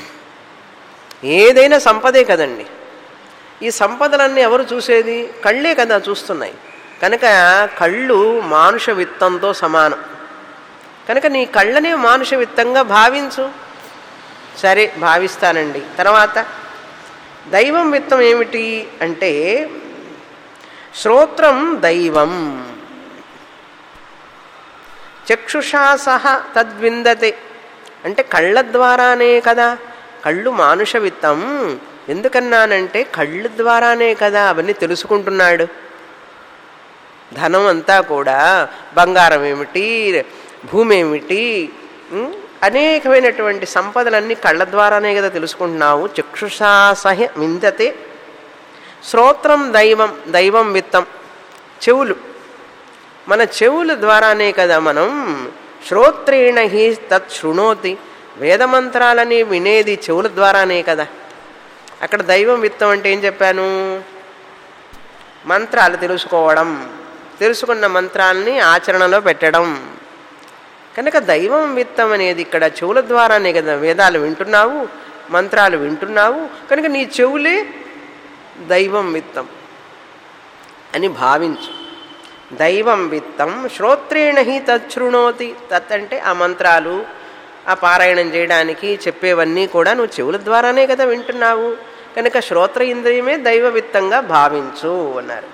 ఏదైనా సంపదే కదండి ఈ సంపదలన్నీ ఎవరు చూసేది కళ్ళే కదా చూస్తున్నాయి కనుక కళ్ళు మానుష విత్తంతో సమానం కనుక నీ కళ్ళనే మానుష విత్తంగా భావించు సరే భావిస్తానండి తర్వాత దైవం విత్తం ఏమిటి అంటే శ్రోత్రం దైవం చక్షుషా సహ తద్విందతే అంటే కళ్ళ ద్వారానే కదా కళ్ళు మానుష విత్తం ఎందుకన్నానంటే కళ్ళ ద్వారానే కదా అవన్నీ తెలుసుకుంటున్నాడు ధనం అంతా కూడా బంగారం ఏమిటి భూమి ఏమిటి ఉం? అనేకమైనటువంటి సంపదలన్నీ కళ్ళ ద్వారానే కదా తెలుసుకుంటున్నావు చక్షుషా సహ విందతే శ్రోత్రం దైవం దైవం విత్తం చెవులు మన చెవుల ద్వారానే కదా మనం శ్రోత్రేణ హి తత్ శృణోతి వేదమంత్రాలని వినేది చెవుల ద్వారానే కదా అక్కడ దైవం విత్తం అంటే ఏం చెప్పాను మంత్రాలు తెలుసుకోవడం తెలుసుకున్న మంత్రాలని ఆచరణలో పెట్టడం కనుక దైవం విత్తం అనేది ఇక్కడ చెవుల ద్వారానే కదా వేదాలు వింటున్నావు మంత్రాలు వింటున్నావు కనుక నీ చెవులే దైవం విత్తం అని భావించు దైవం విత్తం శ్రోత్రేణ హి తచ్చృణోతి తత్ అంటే ఆ మంత్రాలు ఆ పారాయణం చేయడానికి చెప్పేవన్నీ కూడా నువ్వు చెవుల ద్వారానే కదా వింటున్నావు కనుక శ్రోత్ర ఇంద్రియమే దైవ విత్తంగా భావించు అన్నారు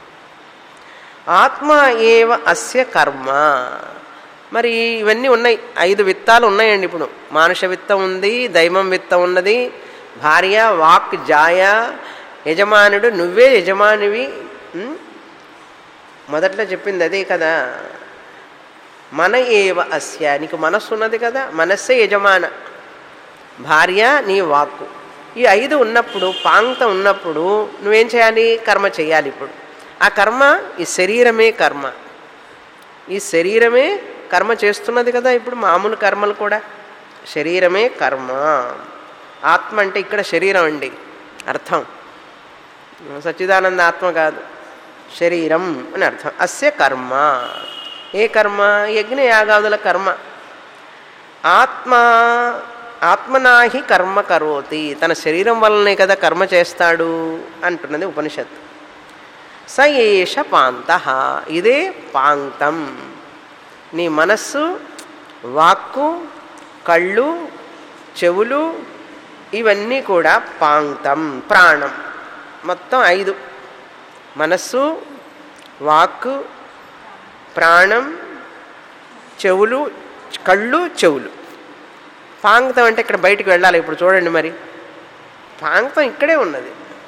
ఆత్మ ఏవ అస్య కర్మ మరి ఇవన్నీ ఉన్నాయి ఐదు విత్తాలు ఉన్నాయండి ఇప్పుడు మానుష విత్తం ఉంది దైవం విత్తం ఉన్నది భార్య వాక్ జాయ యజమానుడు నువ్వే యజమానివి ఉం? మొదట్లో చెప్పింది అదే కదా మన ఏవ అస్య నీకు మనస్సు ఉన్నది కదా మనస్సే యజమాన భార్య నీ వాక్కు ఈ ఐదు ఉన్నప్పుడు పాంక్త ఉన్నప్పుడు నువ్వేం చేయాలి కర్మ చేయాలి ఇప్పుడు ఆ కర్మ ఈ శరీరమే కర్మ ఈ శరీరమే కర్మ చేస్తున్నది కదా ఇప్పుడు మామూలు కర్మలు కూడా శరీరమే కర్మ ఆత్మ అంటే ఇక్కడ శరీరం అండి అర్థం సచ్చిదానంద ఆత్మ కాదు శరీరం అని అర్థం అస్య కర్మ ఏ కర్మ యజ్ఞ యాగాదుల కర్మ ఆత్మ ఆత్మనాహి కర్మ కరోతి తన శరీరం వల్లనే కదా కర్మ చేస్తాడు అంటున్నది ఉపనిషత్తు స ఏష పాంత ఇదే పాంక్తం నీ మనస్సు వాక్కు కళ్ళు చెవులు ఇవన్నీ కూడా పాంక్తం ప్రాణం మొత్తం ఐదు మనస్సు వాక్కు ప్రాణం చెవులు కళ్ళు చెవులు పాంక్తం అంటే ఇక్కడ బయటికి వెళ్ళాలి ఇప్పుడు చూడండి మరి పాంక్తం ఇక్కడే ఉన్నది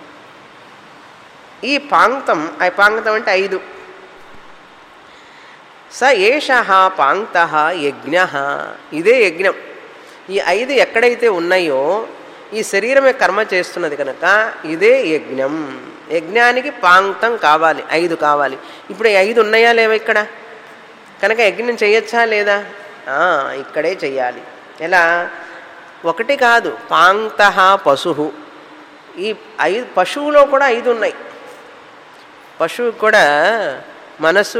ఈ పాంక్తం ఆ పాంక్తం అంటే ఐదు స ఏష పాంక్త యజ్ఞ ఇదే యజ్ఞం ఈ ఐదు ఎక్కడైతే ఉన్నాయో ఈ శరీరమే కర్మ చేస్తున్నది కనుక ఇదే యజ్ఞం యజ్ఞానికి పాంక్తం కావాలి ఐదు కావాలి ఇప్పుడు ఈ ఐదు ఉన్నాయా లేవా ఇక్కడ కనుక యజ్ఞం చేయొచ్చా లేదా ఆ, ఇక్కడే చెయ్యాలి ఎలా ఒకటి కాదు పాంక్త పశు ఈ ఐదు పశువులో కూడా ఐదు ఉన్నాయి పశువు కూడా మనసు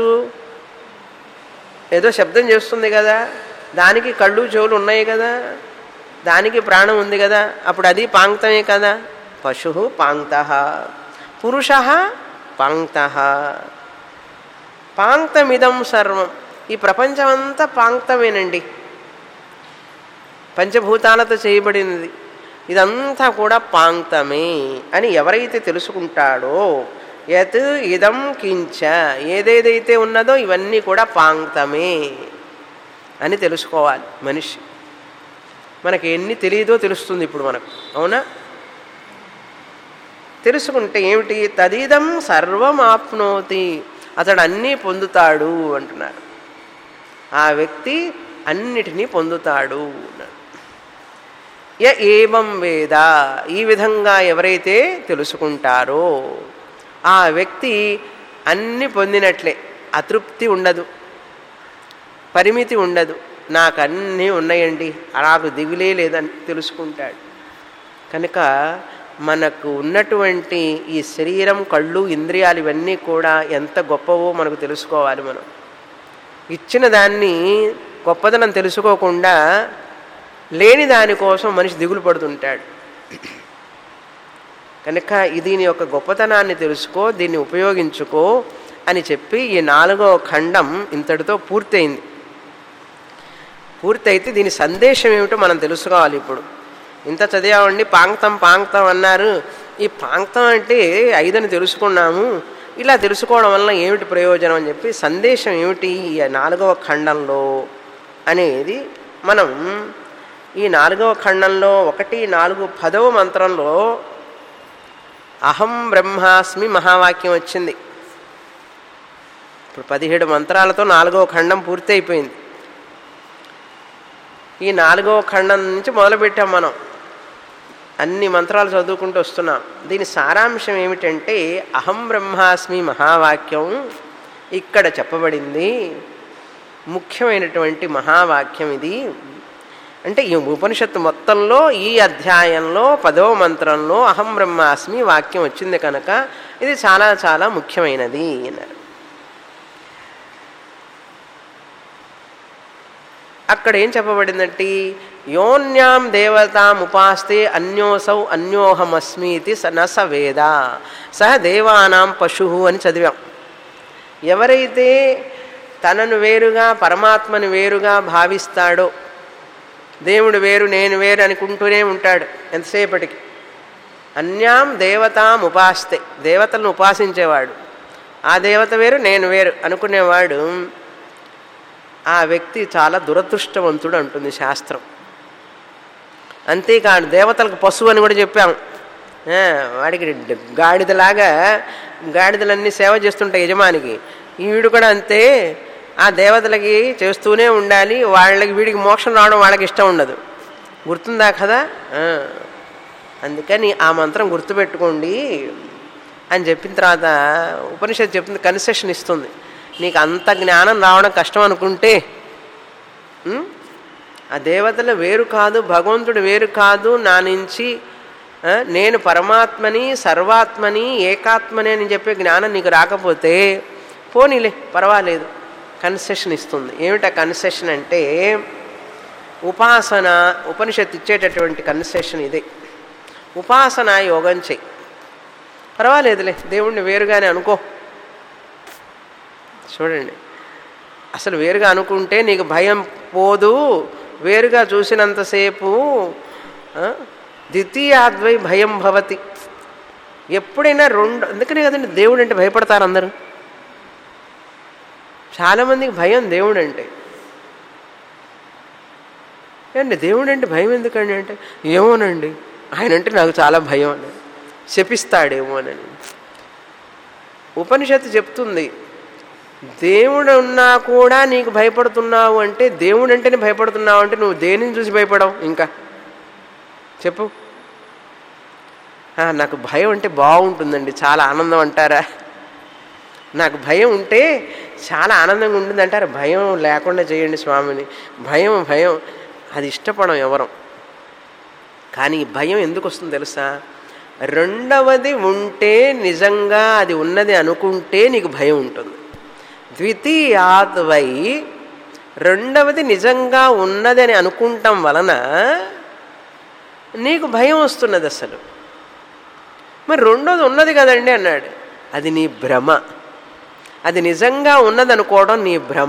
ఏదో శబ్దం చేస్తుంది కదా దానికి కళ్ళు చెవులు ఉన్నాయి కదా దానికి ప్రాణం ఉంది కదా అప్పుడు అది పాంక్తమే కదా పశు పాంక్త పురుష పాంక్త పాంక్తమిదం సర్వం ఈ ప్రపంచమంతా పాంక్తమేనండి పంచభూతాలతో చేయబడినది ఇదంతా కూడా పాంక్తమే అని ఎవరైతే తెలుసుకుంటాడో యత్ ఇదం కించ ఏదేదైతే ఉన్నదో ఇవన్నీ కూడా పాంక్తమే అని తెలుసుకోవాలి మనిషి మనకి ఎన్ని తెలియదో తెలుస్తుంది ఇప్పుడు మనకు అవునా తెలుసుకుంటే ఏమిటి తదిదం సర్వం ఆప్నోతి అతడు అన్నీ పొందుతాడు అంటున్నారు ఆ వ్యక్తి అన్నిటినీ పొందుతాడు అన్నాడు య ఏవం వేద ఈ విధంగా ఎవరైతే తెలుసుకుంటారో ఆ వ్యక్తి అన్ని పొందినట్లే అతృప్తి ఉండదు పరిమితి ఉండదు నాకు అన్నీ ఉన్నాయండి నాకు దిగులే లేదని తెలుసుకుంటాడు కనుక మనకు ఉన్నటువంటి ఈ శరీరం కళ్ళు ఇంద్రియాలు ఇవన్నీ కూడా ఎంత గొప్పవో మనకు తెలుసుకోవాలి మనం ఇచ్చిన దాన్ని గొప్పదనం తెలుసుకోకుండా లేని దానికోసం మనిషి దిగులు పడుతుంటాడు కనుక దీని యొక్క గొప్పతనాన్ని తెలుసుకో దీన్ని ఉపయోగించుకో అని చెప్పి ఈ నాలుగో ఖండం ఇంతటితో పూర్తయింది పూర్తయితే దీని సందేశం ఏమిటో మనం తెలుసుకోవాలి ఇప్పుడు ఇంత చదివామండి పాంక్తం పాంక్తం అన్నారు ఈ పాంక్తం అంటే ఐదని తెలుసుకున్నాము ఇలా తెలుసుకోవడం వల్ల ఏమిటి ప్రయోజనం అని చెప్పి సందేశం ఏమిటి ఈ నాలుగవ ఖండంలో అనేది మనం ఈ నాలుగవ ఖండంలో ఒకటి నాలుగు పదవ మంత్రంలో అహం బ్రహ్మాస్మి మహావాక్యం వచ్చింది ఇప్పుడు పదిహేడు మంత్రాలతో నాలుగవ ఖండం పూర్తి అయిపోయింది ఈ నాలుగవ ఖండం నుంచి మొదలుపెట్టాం మనం అన్ని మంత్రాలు చదువుకుంటూ వస్తున్నాం దీని సారాంశం ఏమిటంటే అహం బ్రహ్మాస్మి మహావాక్యం ఇక్కడ చెప్పబడింది ముఖ్యమైనటువంటి మహావాక్యం ఇది అంటే ఈ ఉపనిషత్తు మొత్తంలో ఈ అధ్యాయంలో పదవ మంత్రంలో అహం బ్రహ్మాస్మి వాక్యం వచ్చింది కనుక ఇది చాలా చాలా ముఖ్యమైనది అన్నారు అక్కడ ఏం చెప్పబడిందంటే యోన్యాం దేవతాం ఉపాస్తే అన్యోసౌ అన్యోహమస్మి ఇది స న స వేద సహ దేవానాం పశు అని చదివాం ఎవరైతే తనను వేరుగా పరమాత్మని వేరుగా భావిస్తాడో దేవుడు వేరు నేను వేరు అనుకుంటూనే ఉంటాడు ఎంతసేపటికి అన్యాం దేవతాం ఉపాస్తే దేవతలను ఉపాసించేవాడు ఆ దేవత వేరు నేను వేరు అనుకునేవాడు ఆ వ్యక్తి చాలా దురదృష్టవంతుడు అంటుంది శాస్త్రం అంతేకాదు దేవతలకు పశువు అని కూడా చెప్పాం ఆ, వాడికి గాడిదలాగా గాడిదలన్నీ సేవ చేస్తుంటాయి యజమానికి ఈవిడు కూడా అంతే ఆ దేవతలకి చేస్తూనే ఉండాలి వాళ్ళకి వీడికి మోక్షం రావడం వాళ్ళకి ఇష్టం ఉండదు గుర్తుందా కదా ఆ. అందుకని ఆ మంత్రం గుర్తుపెట్టుకోండి అని చెప్పిన తర్వాత ఉపనిషత్తు చెప్తుంది కన్సెషన్ ఇస్తుంది నీకు అంత జ్ఞానం రావడం కష్టం అనుకుంటే ఉం? ఆ దేవతలు వేరు కాదు భగవంతుడు వేరు కాదు నా నుంచి ఆ, నేను పరమాత్మని సర్వాత్మని ఏకాత్మని అని చెప్పే జ్ఞానం నీకు రాకపోతే పోనీలే పర్వాలేదు కన్సెషన్ ఇస్తుంది ఏమిటా కన్సెషన్ అంటే ఉపాసన ఉపనిషత్తు ఇచ్చేటటువంటి కన్సెషన్ ఇదే ఉపాసన యోగం చెయ్యి పర్వాలేదులే దేవుణ్ణి వేరుగానే అనుకో చూడండి అసలు వేరుగా అనుకుంటే నీకు భయం పోదు వేరుగా చూసినంతసేపు ఆ, ద్వితీయాద్వై భయం భవతి ఎప్పుడైనా రెండు అందుకనే కదండి దేవుడు అంటే భయపడతారు అందరూ చాలామందికి భయం దేవుడు అంటే ఏండి దేవుడు అంటే భయం ఎందుకండి అంటే ఏమోనండి ఆయన అంటే నాకు చాలా భయం అని శపిస్తాడేమోనని ఉపనిషత్తు చెప్తుంది దేవుడు ఉన్నా కూడా నీకు భయపడుతున్నావు అంటే దేవుడు అంటేనే భయపడుతున్నావు అంటే నువ్వు దేనిని చూసి భయపడవు ఇంకా చెప్పు "ఆ, నాకు భయం అంటే బాగుంటుందండి చాలా ఆనందం అంటారా నాకు భయం ఉంటే చాలా ఆనందంగా ఉంటుంది అంటారు భయం లేకుండా చేయండి స్వామిని భయం భయం అది ఇష్టపడం ఎవరం కానీ ఈ భయం ఎందుకు వస్తుంది తెలుసా రెండవది ఉంటే నిజంగా అది ఉన్నది అనుకుంటే నీకు భయం ఉంటుంది ద్వితీయాద్వై రెండవది నిజంగా ఉన్నదని అనుకుంటాం వలన నీకు భయం వస్తున్నది అసలు మరి రెండోది ఉన్నది కదండి అన్నాడు అది నీ భ్రమ అది నిజంగా ఉన్నదనుకోవడం నీ భ్రమ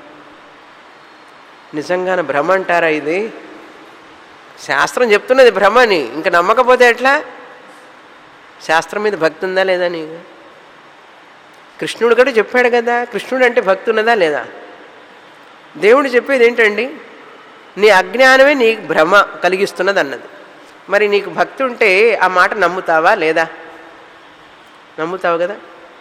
నిజంగానే భ్రమ అంటారా ఇది శాస్త్రం చెప్తున్నది భ్రమని ఇంకా నమ్మకపోతే ఎట్లా శాస్త్రం మీద భక్తి ఉందా లేదా నీకు కృష్ణుడు కూడా చెప్పాడు కదా కృష్ణుడు అంటే భక్తి ఉన్నదా లేదా దేవుడు చెప్పేది ఏంటండి నీ అజ్ఞానమే నీ భ్రమ కలిగిస్తున్నది అన్నది మరి నీకు భక్తి ఉంటే ఆ మాట నమ్ముతావా లేదా నమ్ముతావు కదా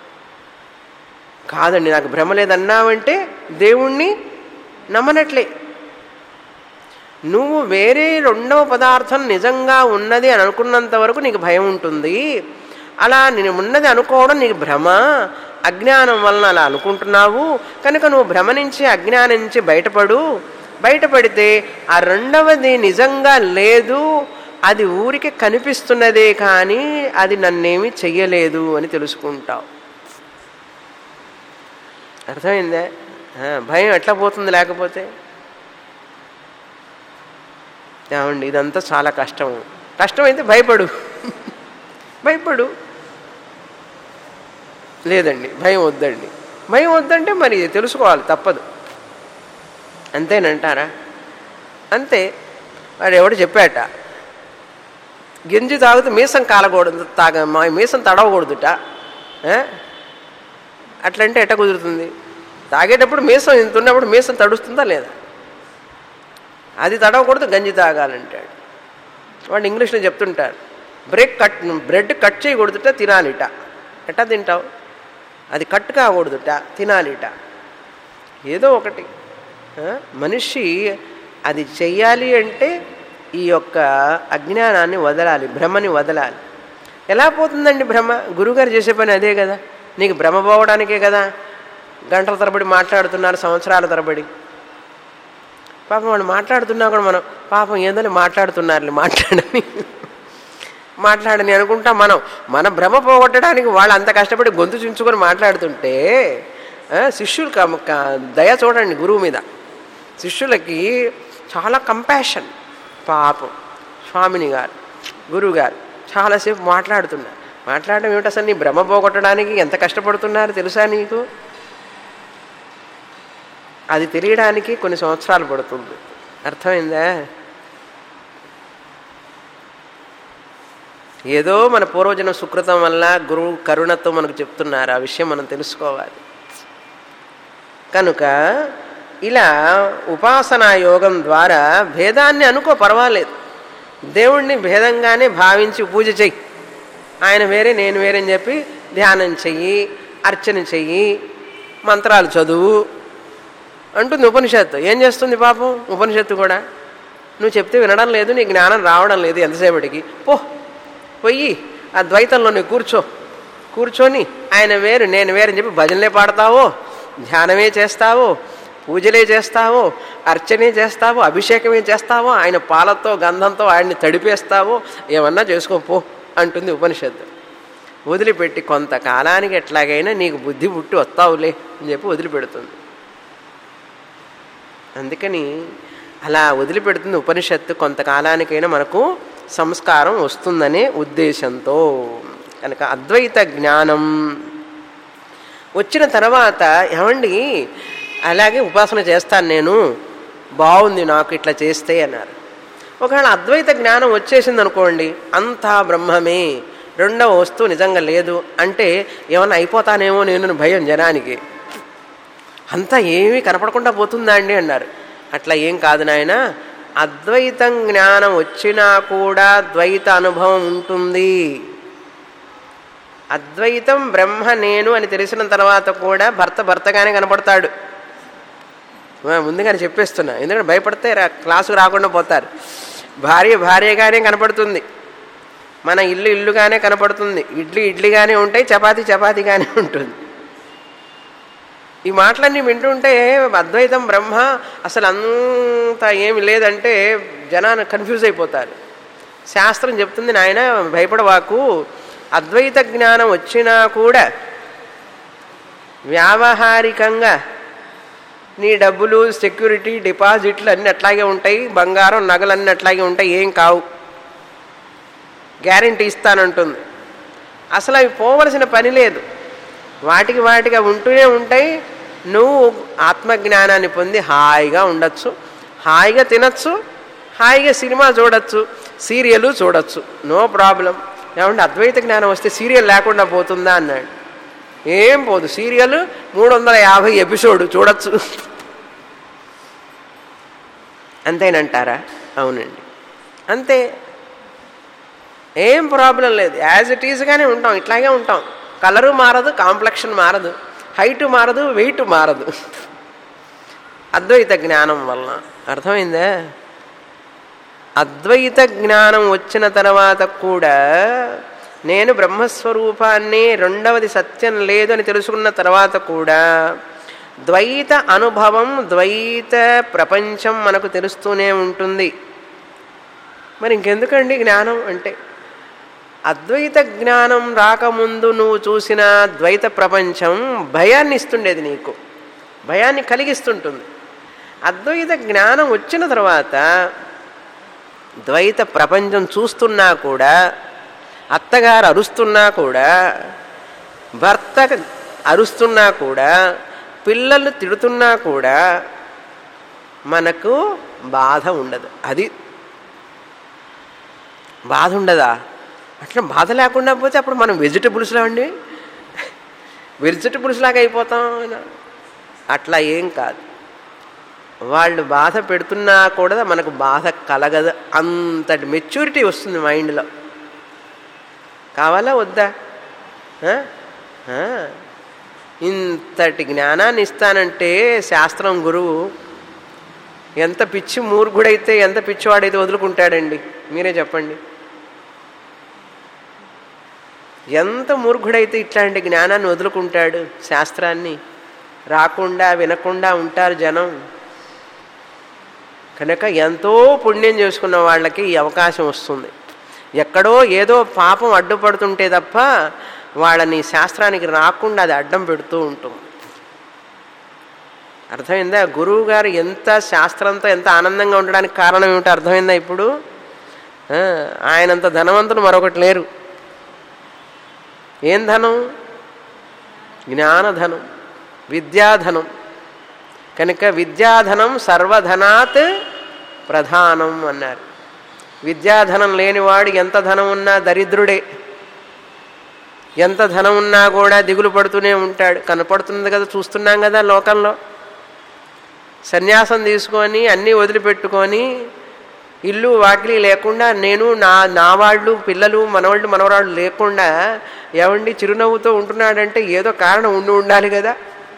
కాదండి నాకు భ్రమ లేదన్నావంటే దేవుణ్ణి నమ్మనట్లే నువ్వు వేరే రెండవ పదార్థం నిజంగా ఉన్నది అని అనుకున్నంత వరకు నీకు భయం ఉంటుంది అలా నేను ఉన్నది అనుకోవడం నీకు భ్రమ అజ్ఞానం వలన అలా అనుకుంటున్నావు కనుక నువ్వు భ్రమ నుంచి అజ్ఞానం నుంచి బయటపడు బయటపడితే ఆ రెండవది నిజంగా లేదు అది ఊరికి కనిపిస్తున్నదే కానీ అది నన్నేమి చెయ్యలేదు అని తెలుసుకుంటావు అర్థమైందా ఆ, భయం ఎట్లా పోతుంది లేకపోతే ఏమండి ఇదంతా చాలా కష్టం కష్టమైతే భయపడు భయపడు లేదండి భయం వద్దండి భయం వద్దంటే మరి తెలుసుకోవాలి తప్పదు అంతేనంటారా అంతే వాడు ఎవడు చెప్పాట గింజి తాగితే మీసం కాలకూడదు తాగ మా మీసం తడవకూడదుట ఆ? అట్లంటే ఎట్ట కుదురుతుంది తాగేటప్పుడు మీసం ఇంత ఉన్నప్పుడు మీసం తడుస్తుందా లేదా అది తడవకూడదు గంజి తాగాలంటాడు వాడు ఇంగ్లీష్లో చెప్తుంటారు బ్రేక్ కట్ బ్రెడ్ కట్ చేయకూడదుట తినాలిట ఎట్టా తింటావు అది కట్ కాకూడదుట తినాలిట ఏదో ఒకటి ఆ? మనిషి అది చెయ్యాలి అంటే ఈ యొక్క అజ్ఞానాన్ని వదలాలి భ్రమని వదలాలి ఎలా పోతుందండి భ్రమ గురుగారు చేసే పని అదే కదా నీకు భ్రమ పోవడానికే కదా గంటల తరబడి మాట్లాడుతున్నారు సంవత్సరాల తరబడి పాపం వాళ్ళు మాట్లాడుతున్నా కూడా మనం పాపం ఏదో మాట్లాడుతున్నారులే మాట్లాడని మాట్లాడని అనుకుంటా మనం మన భ్రమ పోగొట్టడానికి వాళ్ళు అంత కష్టపడి గొంతు చించుకొని మాట్లాడుతుంటే ఆ, శిష్యులు కమ- క- దయ చూడండి గురువు మీద శిష్యులకి చాలా కంపాషన్ పాపం స్వామిని గారు గురువు గారు చాలాసేపు మాట్లాడుతున్నారు మాట్లాడడం ఏమిటి అసలు నీ భ్రమ పోగొట్టడానికి ఎంత కష్టపడుతున్నారు తెలుసా నీకు అది తెలియడానికి కొన్ని సంవత్సరాలు పడుతుంది అర్థమైందా ఏదో మన పూర్వజన సుకృతం వల్ల గురువు కరుణతో మనకు చెప్తున్నారు ఆ విషయం మనం తెలుసుకోవాలి కనుక ఇలా ఉపాసనా యోగం ద్వారా భేదాన్ని అనుకో పర్వాలేదు దేవుణ్ణి భేదంగానే భావించి పూజ చెయ్యి ఆయన వేరే నేను వేరే అని చెప్పి ధ్యానం చెయ్యి అర్చన చెయ్యి మంత్రాలు చదువు అంటుంది ఉపనిషత్తు ఏం చేస్తుంది పాపం ఉపనిషత్తు కూడా నువ్వు చెప్తే వినడం లేదు నీ జ్ఞానం రావడం లేదు ఎంతసేపటికి పో పోయి ఆ ద్వైతంలో నువ్వు కూర్చో కూర్చొని ఆయన వేరు నేను వేరు అని చెప్పి భజనలే పాడతావో ధ్యానమే చేస్తావో పూజలే చేస్తావో అర్చనే చేస్తావో అభిషేకమే చేస్తావో ఆయన పాలతో గంధంతో ఆయన్ని తడిపేస్తావో ఏమన్నా చేసుకోపో అంటుంది ఉపనిషత్తు వదిలిపెట్టి కొంతకాలానికి ఎట్లాగైనా నీకు బుద్ధి పుట్టి వస్తావులే అని చెప్పి వదిలిపెడుతుంది అందుకని అలా వదిలిపెడుతుంది ఉపనిషత్తు కొంతకాలానికైనా మనకు సంస్కారం వస్తుందనే ఉద్దేశంతో కనుక అద్వైత జ్ఞానం వచ్చిన తర్వాత ఏమండి అలాగే ఉపాసన చేస్తాను నేను బాగుంది నాకు ఇట్లా చేస్తే అన్నారు ఒకవేళ అద్వైత జ్ఞానం వచ్చేసింది అనుకోండి అంతా బ్రహ్మమే రెండవ వస్తువు నిజంగా లేదు అంటే ఏమన్నా అయిపోతానేమో నేను భయం జనానికి అంతా ఏమీ కనపడకుండా పోతుందా అండి అన్నారు అట్లా ఏం కాదు నాయన అద్వైతం జ్ఞానం వచ్చినా కూడా ద్వైత అనుభవం ఉంటుంది అద్వైతం బ్రహ్మ నేను అని తెలిసిన తర్వాత కూడా భర్త భర్తగానే కనపడతాడు ఆ, ముందుగానే చెప్పేస్తున్నా ఎందుకంటే భయపడితే రా క్లాసుకు రాకుండా పోతారు భార్య భార్యగానే కనపడుతుంది మన ఇల్లు ఇల్లుగానే కనపడుతుంది ఇడ్లీ ఇడ్లీగానే ఉంటాయి చపాతీ చపాతీగానే ఉంటుంది ఈ మాటలన్నీ వింటుంటే అద్వైతం బ్రహ్మ అసలు అంత ఏమి లేదంటే జనాన్ని కన్ఫ్యూజ్ అయిపోతారు శాస్త్రం చెప్తుంది నాయన భయపడవాకు అద్వైత జ్ఞానం వచ్చినా కూడా వ్యావహారికంగా నీ డబ్బులు సెక్యూరిటీ డిపాజిట్లు అన్నీ అట్లాగే ఉంటాయి బంగారం నగలు అన్నీ అట్లాగే ఉంటాయి ఏం కావు గ్యారంటీ ఇస్తానంటుంది అసలు అవి పోవలసిన పని లేదు వాటికి వాటిగా ఉంటూనే ఉంటాయి నువ్వు ఆత్మజ్ఞానాన్ని పొంది హాయిగా ఉండొచ్చు హాయిగా తినచ్చు హాయిగా సినిమా చూడొచ్చు సీరియల్ చూడొచ్చు నో ప్రాబ్లం ఏమంటే అద్వైత జ్ఞానం వస్తే సీరియల్ లేకుండా పోతుందా అన్నాడు ఏం పోదు సీరియల్ మూడు వందల యాభై ఎపిసోడ్ చూడొచ్చు అంతేనంటారా అవునండి అంతే ఏం ప్రాబ్లం లేదు యాజ్ ఇట్ ఈజ్గానే ఉంటాం ఇట్లాగే ఉంటాం కలరు మారదు కాంప్లెక్షన్ మారదు హైట్ మారదు వెయిట్ మారదు అద్వైత జ్ఞానం వలన అర్థమైందా అద్వైత జ్ఞానం వచ్చిన తర్వాత కూడా నేను బ్రహ్మస్వరూపాన్ని రెండవది సత్యం లేదు అని తెలుసుకున్న తర్వాత కూడా ద్వైత అనుభవం ద్వైత ప్రపంచం మనకు తెలుస్తూనే ఉంటుంది మరి ఇంకెందుకండి జ్ఞానం అంటే అద్వైత జ్ఞానం రాకముందు నువ్వు చూసిన ద్వైత ప్రపంచం భయాన్ని ఇస్తుండేది నీకు భయాన్ని కలిగిస్తుంటుంది అద్వైత జ్ఞానం వచ్చిన తర్వాత ద్వైత ప్రపంచం చూస్తున్నా కూడా అత్తగారు అరుస్తున్నా కూడా భర్త అరుస్తున్నా కూడా పిల్లలు తిడుతున్నా కూడా మనకు బాధ ఉండదు అది బాధ ఉండదా అట్లా బాధ లేకుండా పోతే అప్పుడు మనం వెజిటబుల్స్లా అండి వెజిటబుల్స్ లాగా అయిపోతాం అట్లా ఏం కాదు వాళ్ళు బాధ పెడుతున్నా కూడా మనకు బాధ కలగదు అంతటి మెచ్యూరిటీ వస్తుంది మైండ్లో కావాలా వద్దా ఆ? ఆ. ఇంతటి జ్ఞానాన్ని ఇస్తానంటే శాస్త్రం గురువు ఎంత పిచ్చి మూర్ఖుడైతే ఎంత పిచ్చివాడైతే వదులుకుంటాడండి మీరే చెప్పండి ఎంత మూర్ఖుడైతే ఇట్లాంటి జ్ఞానాన్ని వదులుకుంటాడు శాస్త్రాన్ని రాకుండా వినకుండా ఉంటారు జనం కనుక ఎంతో పుణ్యం చేసుకున్న వాళ్ళకి ఈ అవకాశం వస్తుంది ఎక్కడో ఏదో పాపం అడ్డుపడుతుంటే తప్ప వాళ్ళని శాస్త్రానికి రాకుండా అది అడ్డం పెడుతూ ఉంటుంది అర్థమైందా గురువు గారు ఎంత శాస్త్రంతో ఎంత ఆనందంగా ఉండడానికి కారణం ఏమిటో అర్థమైందా ఇప్పుడు ఆ, ఆయనంత ధనవంతులు మరొకటి లేరు ఏం ధనం జ్ఞానధనం విద్యాధనం కనుక విద్యాధనం సర్వధనాత్ ప్రధానం అన్నారు విద్యాధనం లేనివాడు ఎంత ధనం ఉన్నా దరిద్రుడే ఎంత ధనం ఉన్నా కూడా దిగులు పడుతూనే ఉంటాడు కనపడుతుంది కదా చూస్తున్నాం కదా లోకంలో సన్యాసం తీసుకొని అన్నీ వదిలిపెట్టుకొని ఇల్లు వాకిలి లేకుండా నేను నా నా వాళ్ళు పిల్లలు మనవాళ్ళు మనవరాళ్ళు లేకుండా ఎవండి చిరునవ్వుతో ఉంటున్నాడంటే ఏదో కారణం ఉండి ఉండాలి కదా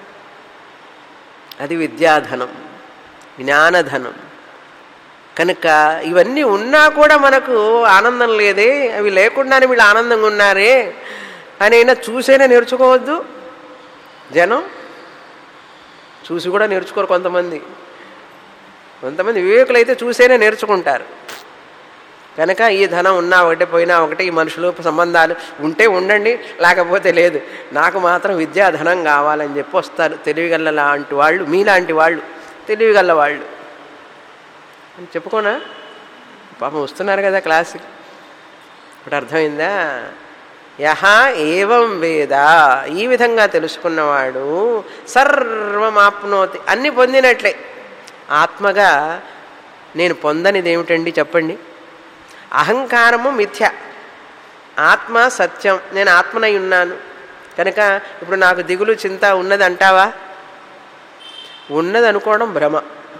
అది విద్యాధనం జ్ఞానధనం కనుక ఇవన్నీ ఉన్నా కూడా మనకు ఆనందం లేదే అవి లేకుండానే వీళ్ళు ఆనందంగా ఉన్నారే అని అయినా చూసైనా నేర్చుకోవద్దు జనం చూసి కూడా నేర్చుకోరు కొంతమంది కొంతమంది వివేకులైతే చూసైనా నేర్చుకుంటారు కనుక ఈ ధనం ఉన్నా ఒకటే పోయినా ఒకటే ఈ మనుషులు సంబంధాలు ఉంటే ఉండండి లేకపోతే లేదు నాకు మాత్రం విద్యా ధనం కావాలని చెప్పి వస్తారు తెలివిగల్ల లాంటి వాళ్ళు మీలాంటి వాళ్ళు తెలివిగల్ల వాళ్ళు అని చెప్పుకోనా పాపం వస్తున్నారు కదా క్లాస్కి ఇప్పుడు అర్థమైందా యహ ఏవం వేద ఈ విధంగా తెలుసుకున్నవాడు సర్వమాప్నోతి అన్ని పొందినట్లే ఆత్మగా నేను పొందనిది ఏమిటండి చెప్పండి అహంకారము మిథ్య ఆత్మ సత్యం నేను ఆత్మనై ఉన్నాను కనుక ఇప్పుడు నాకు దిగులు చింత ఉన్నది అంటావా ఉన్నది అనుకోవడం భ్రమ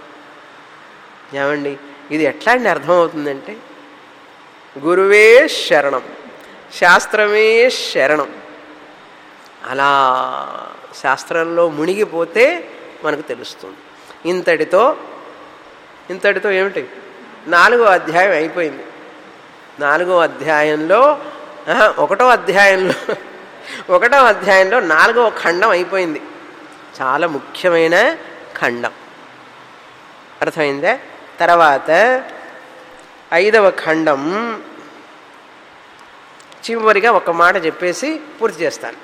ఏమండి ఇది ఎట్లాంటి అర్థమవుతుందంటే గురువే శరణం శాస్త్రమే శరణం అలా శాస్త్రంలో మునిగిపోతే మనకు తెలుస్తుంది ఇంతటితో ఇంతటితో ఏమిటి నాలుగో అధ్యాయం అయిపోయింది నాలుగో అధ్యాయంలో ఆహా, ఒకటో అధ్యాయంలో ఒకటో అధ్యాయంలో నాలుగవ ఖండం అయిపోయింది చాలా ముఖ్యమైన ఖండం అర్థమైందా తర్వాత ఐదవ ఖండం చివరిగా ఒక మాట చెప్పేసి పూర్తి చేస్తాను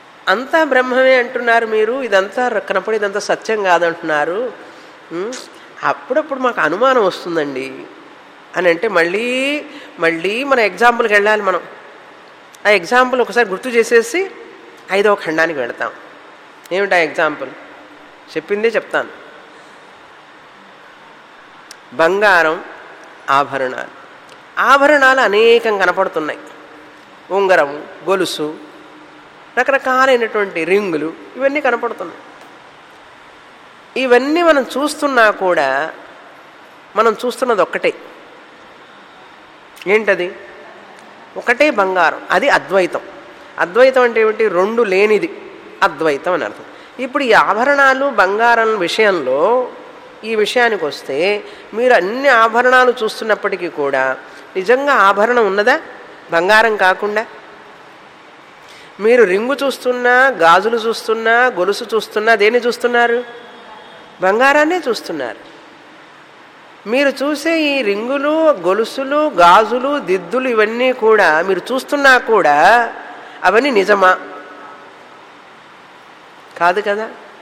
అంతా బ్రహ్మమే అంటున్నారు మీరు ఇదంతా కనపడి ఇదంతా సత్యం కాదంటున్నారు ఉం? అప్పుడప్పుడు మాకు అనుమానం వస్తుందండి అని అంటే మళ్ళీ మళ్ళీ మన ఎగ్జాంపుల్కి వెళ్ళాలి మనం ఆ ఎగ్జాంపుల్ ఒకసారి గుర్తు చేసేసి ఐదవ ఖండానికి వెళతాం ఏమిటి ఆ ఎగ్జాంపుల్ చెప్పిందే చెప్తాను బంగారం ఆభరణాలు ఆభరణాలు అనేకం కనపడుతున్నాయి ఉంగరం గొలుసు రకరకాలైనటువంటి రింగులు ఇవన్నీ కనపడుతున్నాయి ఇవన్నీ మనం చూస్తున్నా కూడా మనం చూస్తున్నది ఒక్కటే ఏంటది ఒకటే బంగారం అది అద్వైతం అద్వైతం అంటే ఏమిటి రెండు లేనిది అద్వైతం అని అర్థం ఇప్పుడు ఈ ఆభరణాలు బంగారం విషయంలో ఈ విషయానికి వస్తే మీరు అన్ని ఆభరణాలు చూస్తున్నప్పటికీ కూడా నిజంగా ఆభరణం ఉన్నదా బంగారం కాకుండా మీరు రింగు చూస్తున్నా గాజులు చూస్తున్నా గొలుసు చూస్తున్నా దేన్ని చూస్తున్నారు బంగారాన్నే చూస్తున్నారు మీరు చూసే ఈ రింగులు గొలుసులు గాజులు దిద్దులు ఇవన్నీ కూడా మీరు చూస్తున్నా కూడా అవన్నీ నిజమా కాదు కదా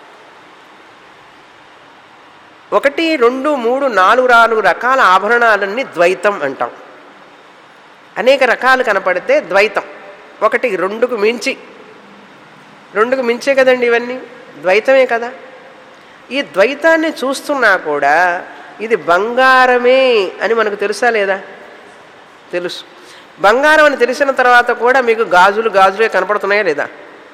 ఒకటి రెండు మూడు నాలుగు నాలుగు రకాల ఆభరణాలన్నీ ద్వైతం అంటాం అనేక రకాలు కనపడితే ద్వైతం ఒకటి రెండుకు మించి రెండుకు మించే కదండి ఇవన్నీ ద్వైతమే కదా ఈ ద్వైతాన్ని చూస్తున్నా కూడా ఇది బంగారమే అని మనకు తెలుసా లేదా తెలుసు బంగారం అని తెలిసిన తర్వాత కూడా మీకు గాజులు గాజులే కనపడుతున్నాయా లేదా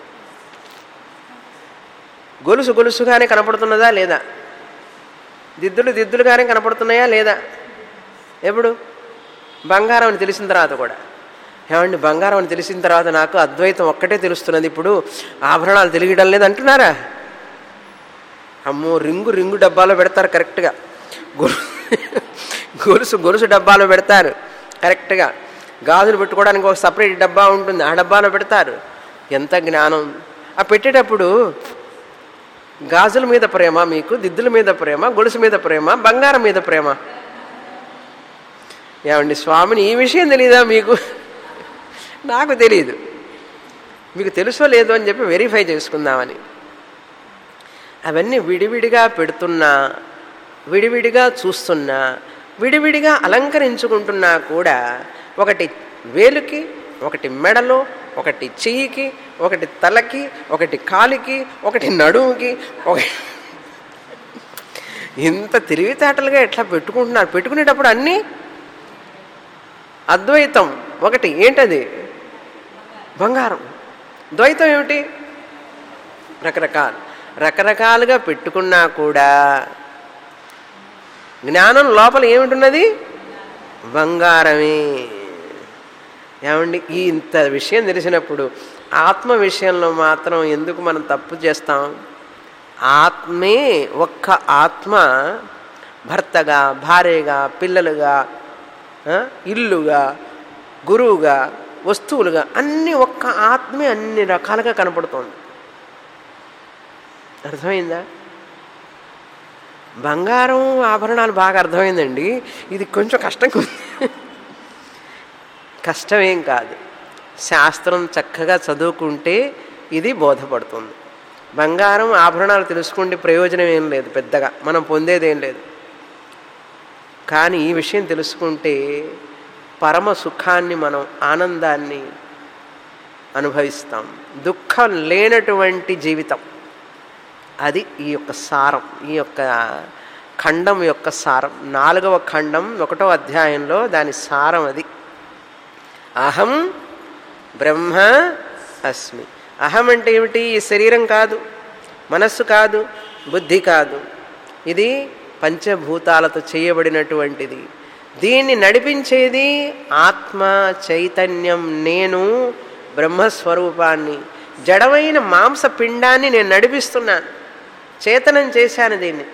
గొలుసు గొలుసుగానే కనపడుతున్నదా లేదా దిద్దులు దిద్దులుగానే కనపడుతున్నాయా లేదా ఎప్పుడు బంగారం అని తెలిసిన తర్వాత కూడా ఏమండి బంగారం అని తెలిసిన తర్వాత నాకు అద్వైతం ఒక్కటే తెలుస్తున్నది ఇప్పుడు ఆభరణాలు తెలియడం లేదు అంటున్నారా అమ్మో రింగు రింగు డబ్బాలో పెడతారు కరెక్ట్గా గొలు గొలుసు గొలుసు డబ్బాలో పెడతారు కరెక్ట్గా గాజులు పెట్టుకోవడానికి ఒక సపరేట్ డబ్బా ఉంటుంది ఆ డబ్బాలో పెడతారు ఎంత జ్ఞానం ఆ పెట్టేటప్పుడు గాజుల మీద ప్రేమ మీకు దిద్దుల మీద ప్రేమ గొలుసు మీద ప్రేమ బంగారం మీద ప్రేమ ఏమండి స్వామిని ఈ విషయం తెలియదా మీకు నాకు తెలియదు మీకు తెలుసో లేదో అని చెప్పి వెరిఫై చేసుకుందామని అవన్నీ విడివిడిగా పెడుతున్నా విడివిడిగా చూస్తున్నా విడివిడిగా అలంకరించుకుంటున్నా కూడా ఒకటి వేలుకి ఒకటి మెడలో ఒకటి చెయ్యికి ఒకటి తలకి ఒకటి కాలికి ఒకటి నడుముకి ఒక ఇంత తెలివితేటలుగా ఎట్లా పెట్టుకుంటున్నారు పెట్టుకునేటప్పుడు అన్నీ అద్వైతం ఒకటి ఏంటది బంగారం ద్వైతం ఏమిటి రకరకాలు రకరకాలుగా పెట్టుకున్నా కూడా జ్ఞానం లోపల ఏమిటున్నది బంగారమే ఏమండి ఈ ఇంత విషయం తెలిసినప్పుడు ఆత్మ విషయంలో మాత్రం ఎందుకు మనం తప్పు చేస్తాం ఆత్మే ఒక్క ఆత్మ భర్తగా భార్యగా పిల్లలుగా ఆ, ఇల్లుగా గురువుగా వస్తువులుగా అన్ని ఒక్క ఆత్మే అన్ని రకాలుగా కనపడుతోంది అర్థమైందా బంగారం ఆభరణాలు బాగా అర్థమైందండి ఇది కొంచెం కష్టంగా ఉంది కష్టమేం కాదు శాస్త్రం చక్కగా చదువుకుంటే ఇది బోధపడుతుంది బంగారం ఆభరణాలు తెలుసుకుంటే ప్రయోజనం ఏం లేదు పెద్దగా మనం పొందేదేం లేదు కానీ ఈ విషయం తెలుసుకుంటే పరమ సుఖాన్ని మనం ఆనందాన్ని అనుభవిస్తాం దుఃఖం లేనటువంటి జీవితం అది ఈ యొక్క సారం ఈ యొక్క ఖండం యొక్క సారం నాలుగవ ఖండం ఒకటో అధ్యాయంలో దాని సారం అది అహం బ్రహ్మ అస్మి అహం అంటే ఏమిటి ఈ శరీరం కాదు మనస్సు కాదు బుద్ధి కాదు ఇది పంచభూతాలతో చేయబడినటువంటిది దీన్ని నడిపించేది ఆత్మ చైతన్యం నేను బ్రహ్మస్వరూపాన్ని జడమైన మాంస పిండాన్ని నేను నడిపిస్తున్నాను చేతనం చేశాను దీన్ని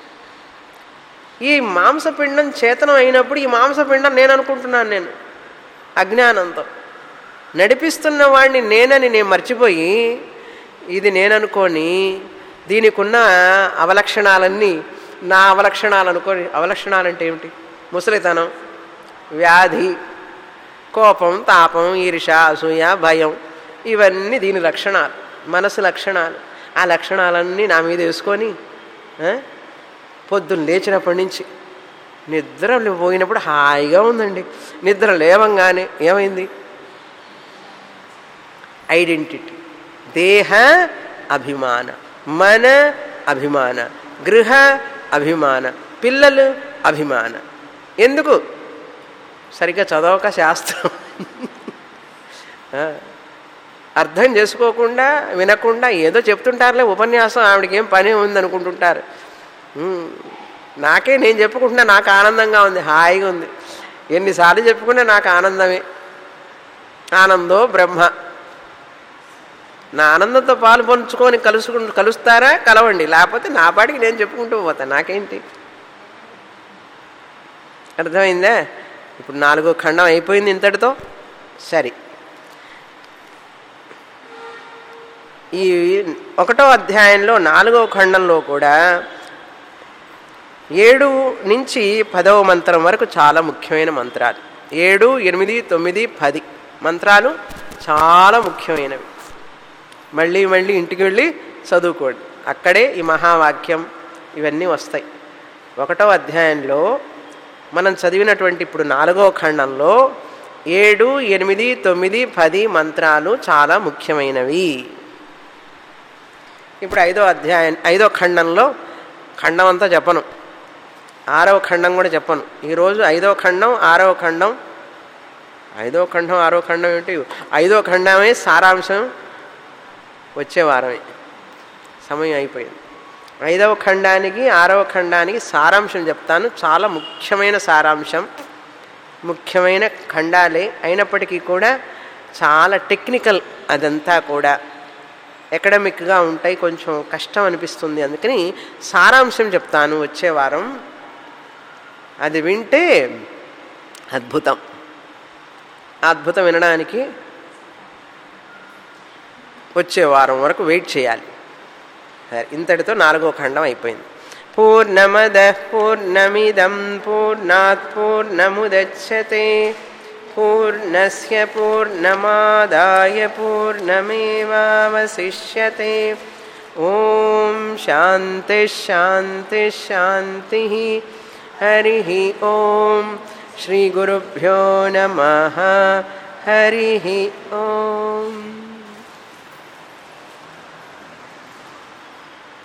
ఈ మాంసపిండం చేతనం అయినప్పుడు ఈ మాంసపిండం నేను అనుకుంటున్నాను నేను అజ్ఞానంతో నడిపిస్తున్న వాడిని నేనని నేను మర్చిపోయి ఇది నేననుకొని దీనికి ఉన్న అవలక్షణాలన్నీ నా అవలక్షణాలు అనుకొని అవలక్షణాలంటే ఏమిటి ముసలితనం వ్యాధి కోపం తాపం ఈర్ష అసూయ భయం ఇవన్నీ దీని లక్షణాలు మనసు లక్షణాలు ఆ లక్షణాలన్నీ నా మీద వేసుకొని ఆ, పొద్దున్న లేచినప్పటి నుంచి నిద్ర పోయినప్పుడు హాయిగా ఉందండి నిద్ర లేవంగానే ఏమైంది ఐడెంటిటీ దేహ అభిమాన మన అభిమాన గృహ అభిమాన పిల్లలు అభిమాన ఎందుకు సరిగ్గా చదవక శాస్త్రం ఆ, అర్థం చేసుకోకుండా వినకుండా ఏదో చెప్తుంటారులే ఉపన్యాసం ఆవిడకి ఏం పని ఉందనుకుంటుంటారు ఉమ్, నాకే నేను చెప్పుకుంటున్నా నాకు ఆనందంగా ఉంది హాయిగా ఉంది ఎన్నిసార్లు చెప్పుకున్నా నాకు ఆనందమే ఆనందో బ్రహ్మ నా ఆనందంతో పాలు పంచుకొని కలుసుకు కలుస్తారా కలవండి లేకపోతే నా పాటికి నేను చెప్పుకుంటూ పోతాను నాకేంటి అర్థమైందా ఇప్పుడు నాలుగో ఖండం అయిపోయింది ఇంతటితో సరే ఈ ఒకటో అధ్యాయంలో నాలుగో ఖండంలో కూడా ఏడు నుంచి పదవ మంత్రం వరకు చాలా ముఖ్యమైన మంత్రాలు ఏడు ఎనిమిది తొమ్మిది పది మంత్రాలు చాలా ముఖ్యమైనవి మళ్ళీ మళ్ళీ ఇంటికి వెళ్ళి చదువుకోండి అక్కడే ఈ మహావాక్యం ఇవన్నీ వస్తాయి ఒకటో అధ్యాయంలో మనం చదివినటువంటి ఇప్పుడు నాలుగో ఖండంలో ఏడు ఎనిమిది తొమ్మిది పది మంత్రాలు చాలా ముఖ్యమైనవి ఇప్పుడు ఐదో అధ్యాయం ఐదో ఖండంలో ఖండం అంతా చెప్పను ఆరవ ఖండం కూడా చెప్పను ఈరోజు ఐదో ఖండం ఆరవ ఖండం ఐదో ఖండం ఆరో ఖండం ఏంటి ఐదో ఖండమే సారాంశం వచ్చే వారమే సమయం అయిపోయింది ఐదవ ఖండానికి ఆరవ ఖండానికి సారాంశం చెప్తాను చాలా ముఖ్యమైన సారాంశం ముఖ్యమైన ఖండాలే అయినప్పటికీ కూడా చాలా టెక్నికల్ అదంతా కూడా ఎకడమిక్గా ఉంటాయి కొంచెం కష్టం అనిపిస్తుంది అందుకని సారాంశం చెప్తాను వచ్చే వారం అది వింటే అద్భుతం ఆ అద్భుతం వినడానికి వచ్చే వారం వరకు వెయిట్ చేయాలి సరే ఇంతటితో నాలుగో ఖండం అయిపోయింది పూర్ణమద పూర్ణమిదం పూర్ణాత్ పూర్ణముదచ్చతే పూర్ణస్య పూర్ణమాదాయ పూర్ణమేవావశిష్యతే ఓం శాంతి శాంతి శాంతి హరి ఓం శ్రీ గురుభ్యో నమ హరి ఓం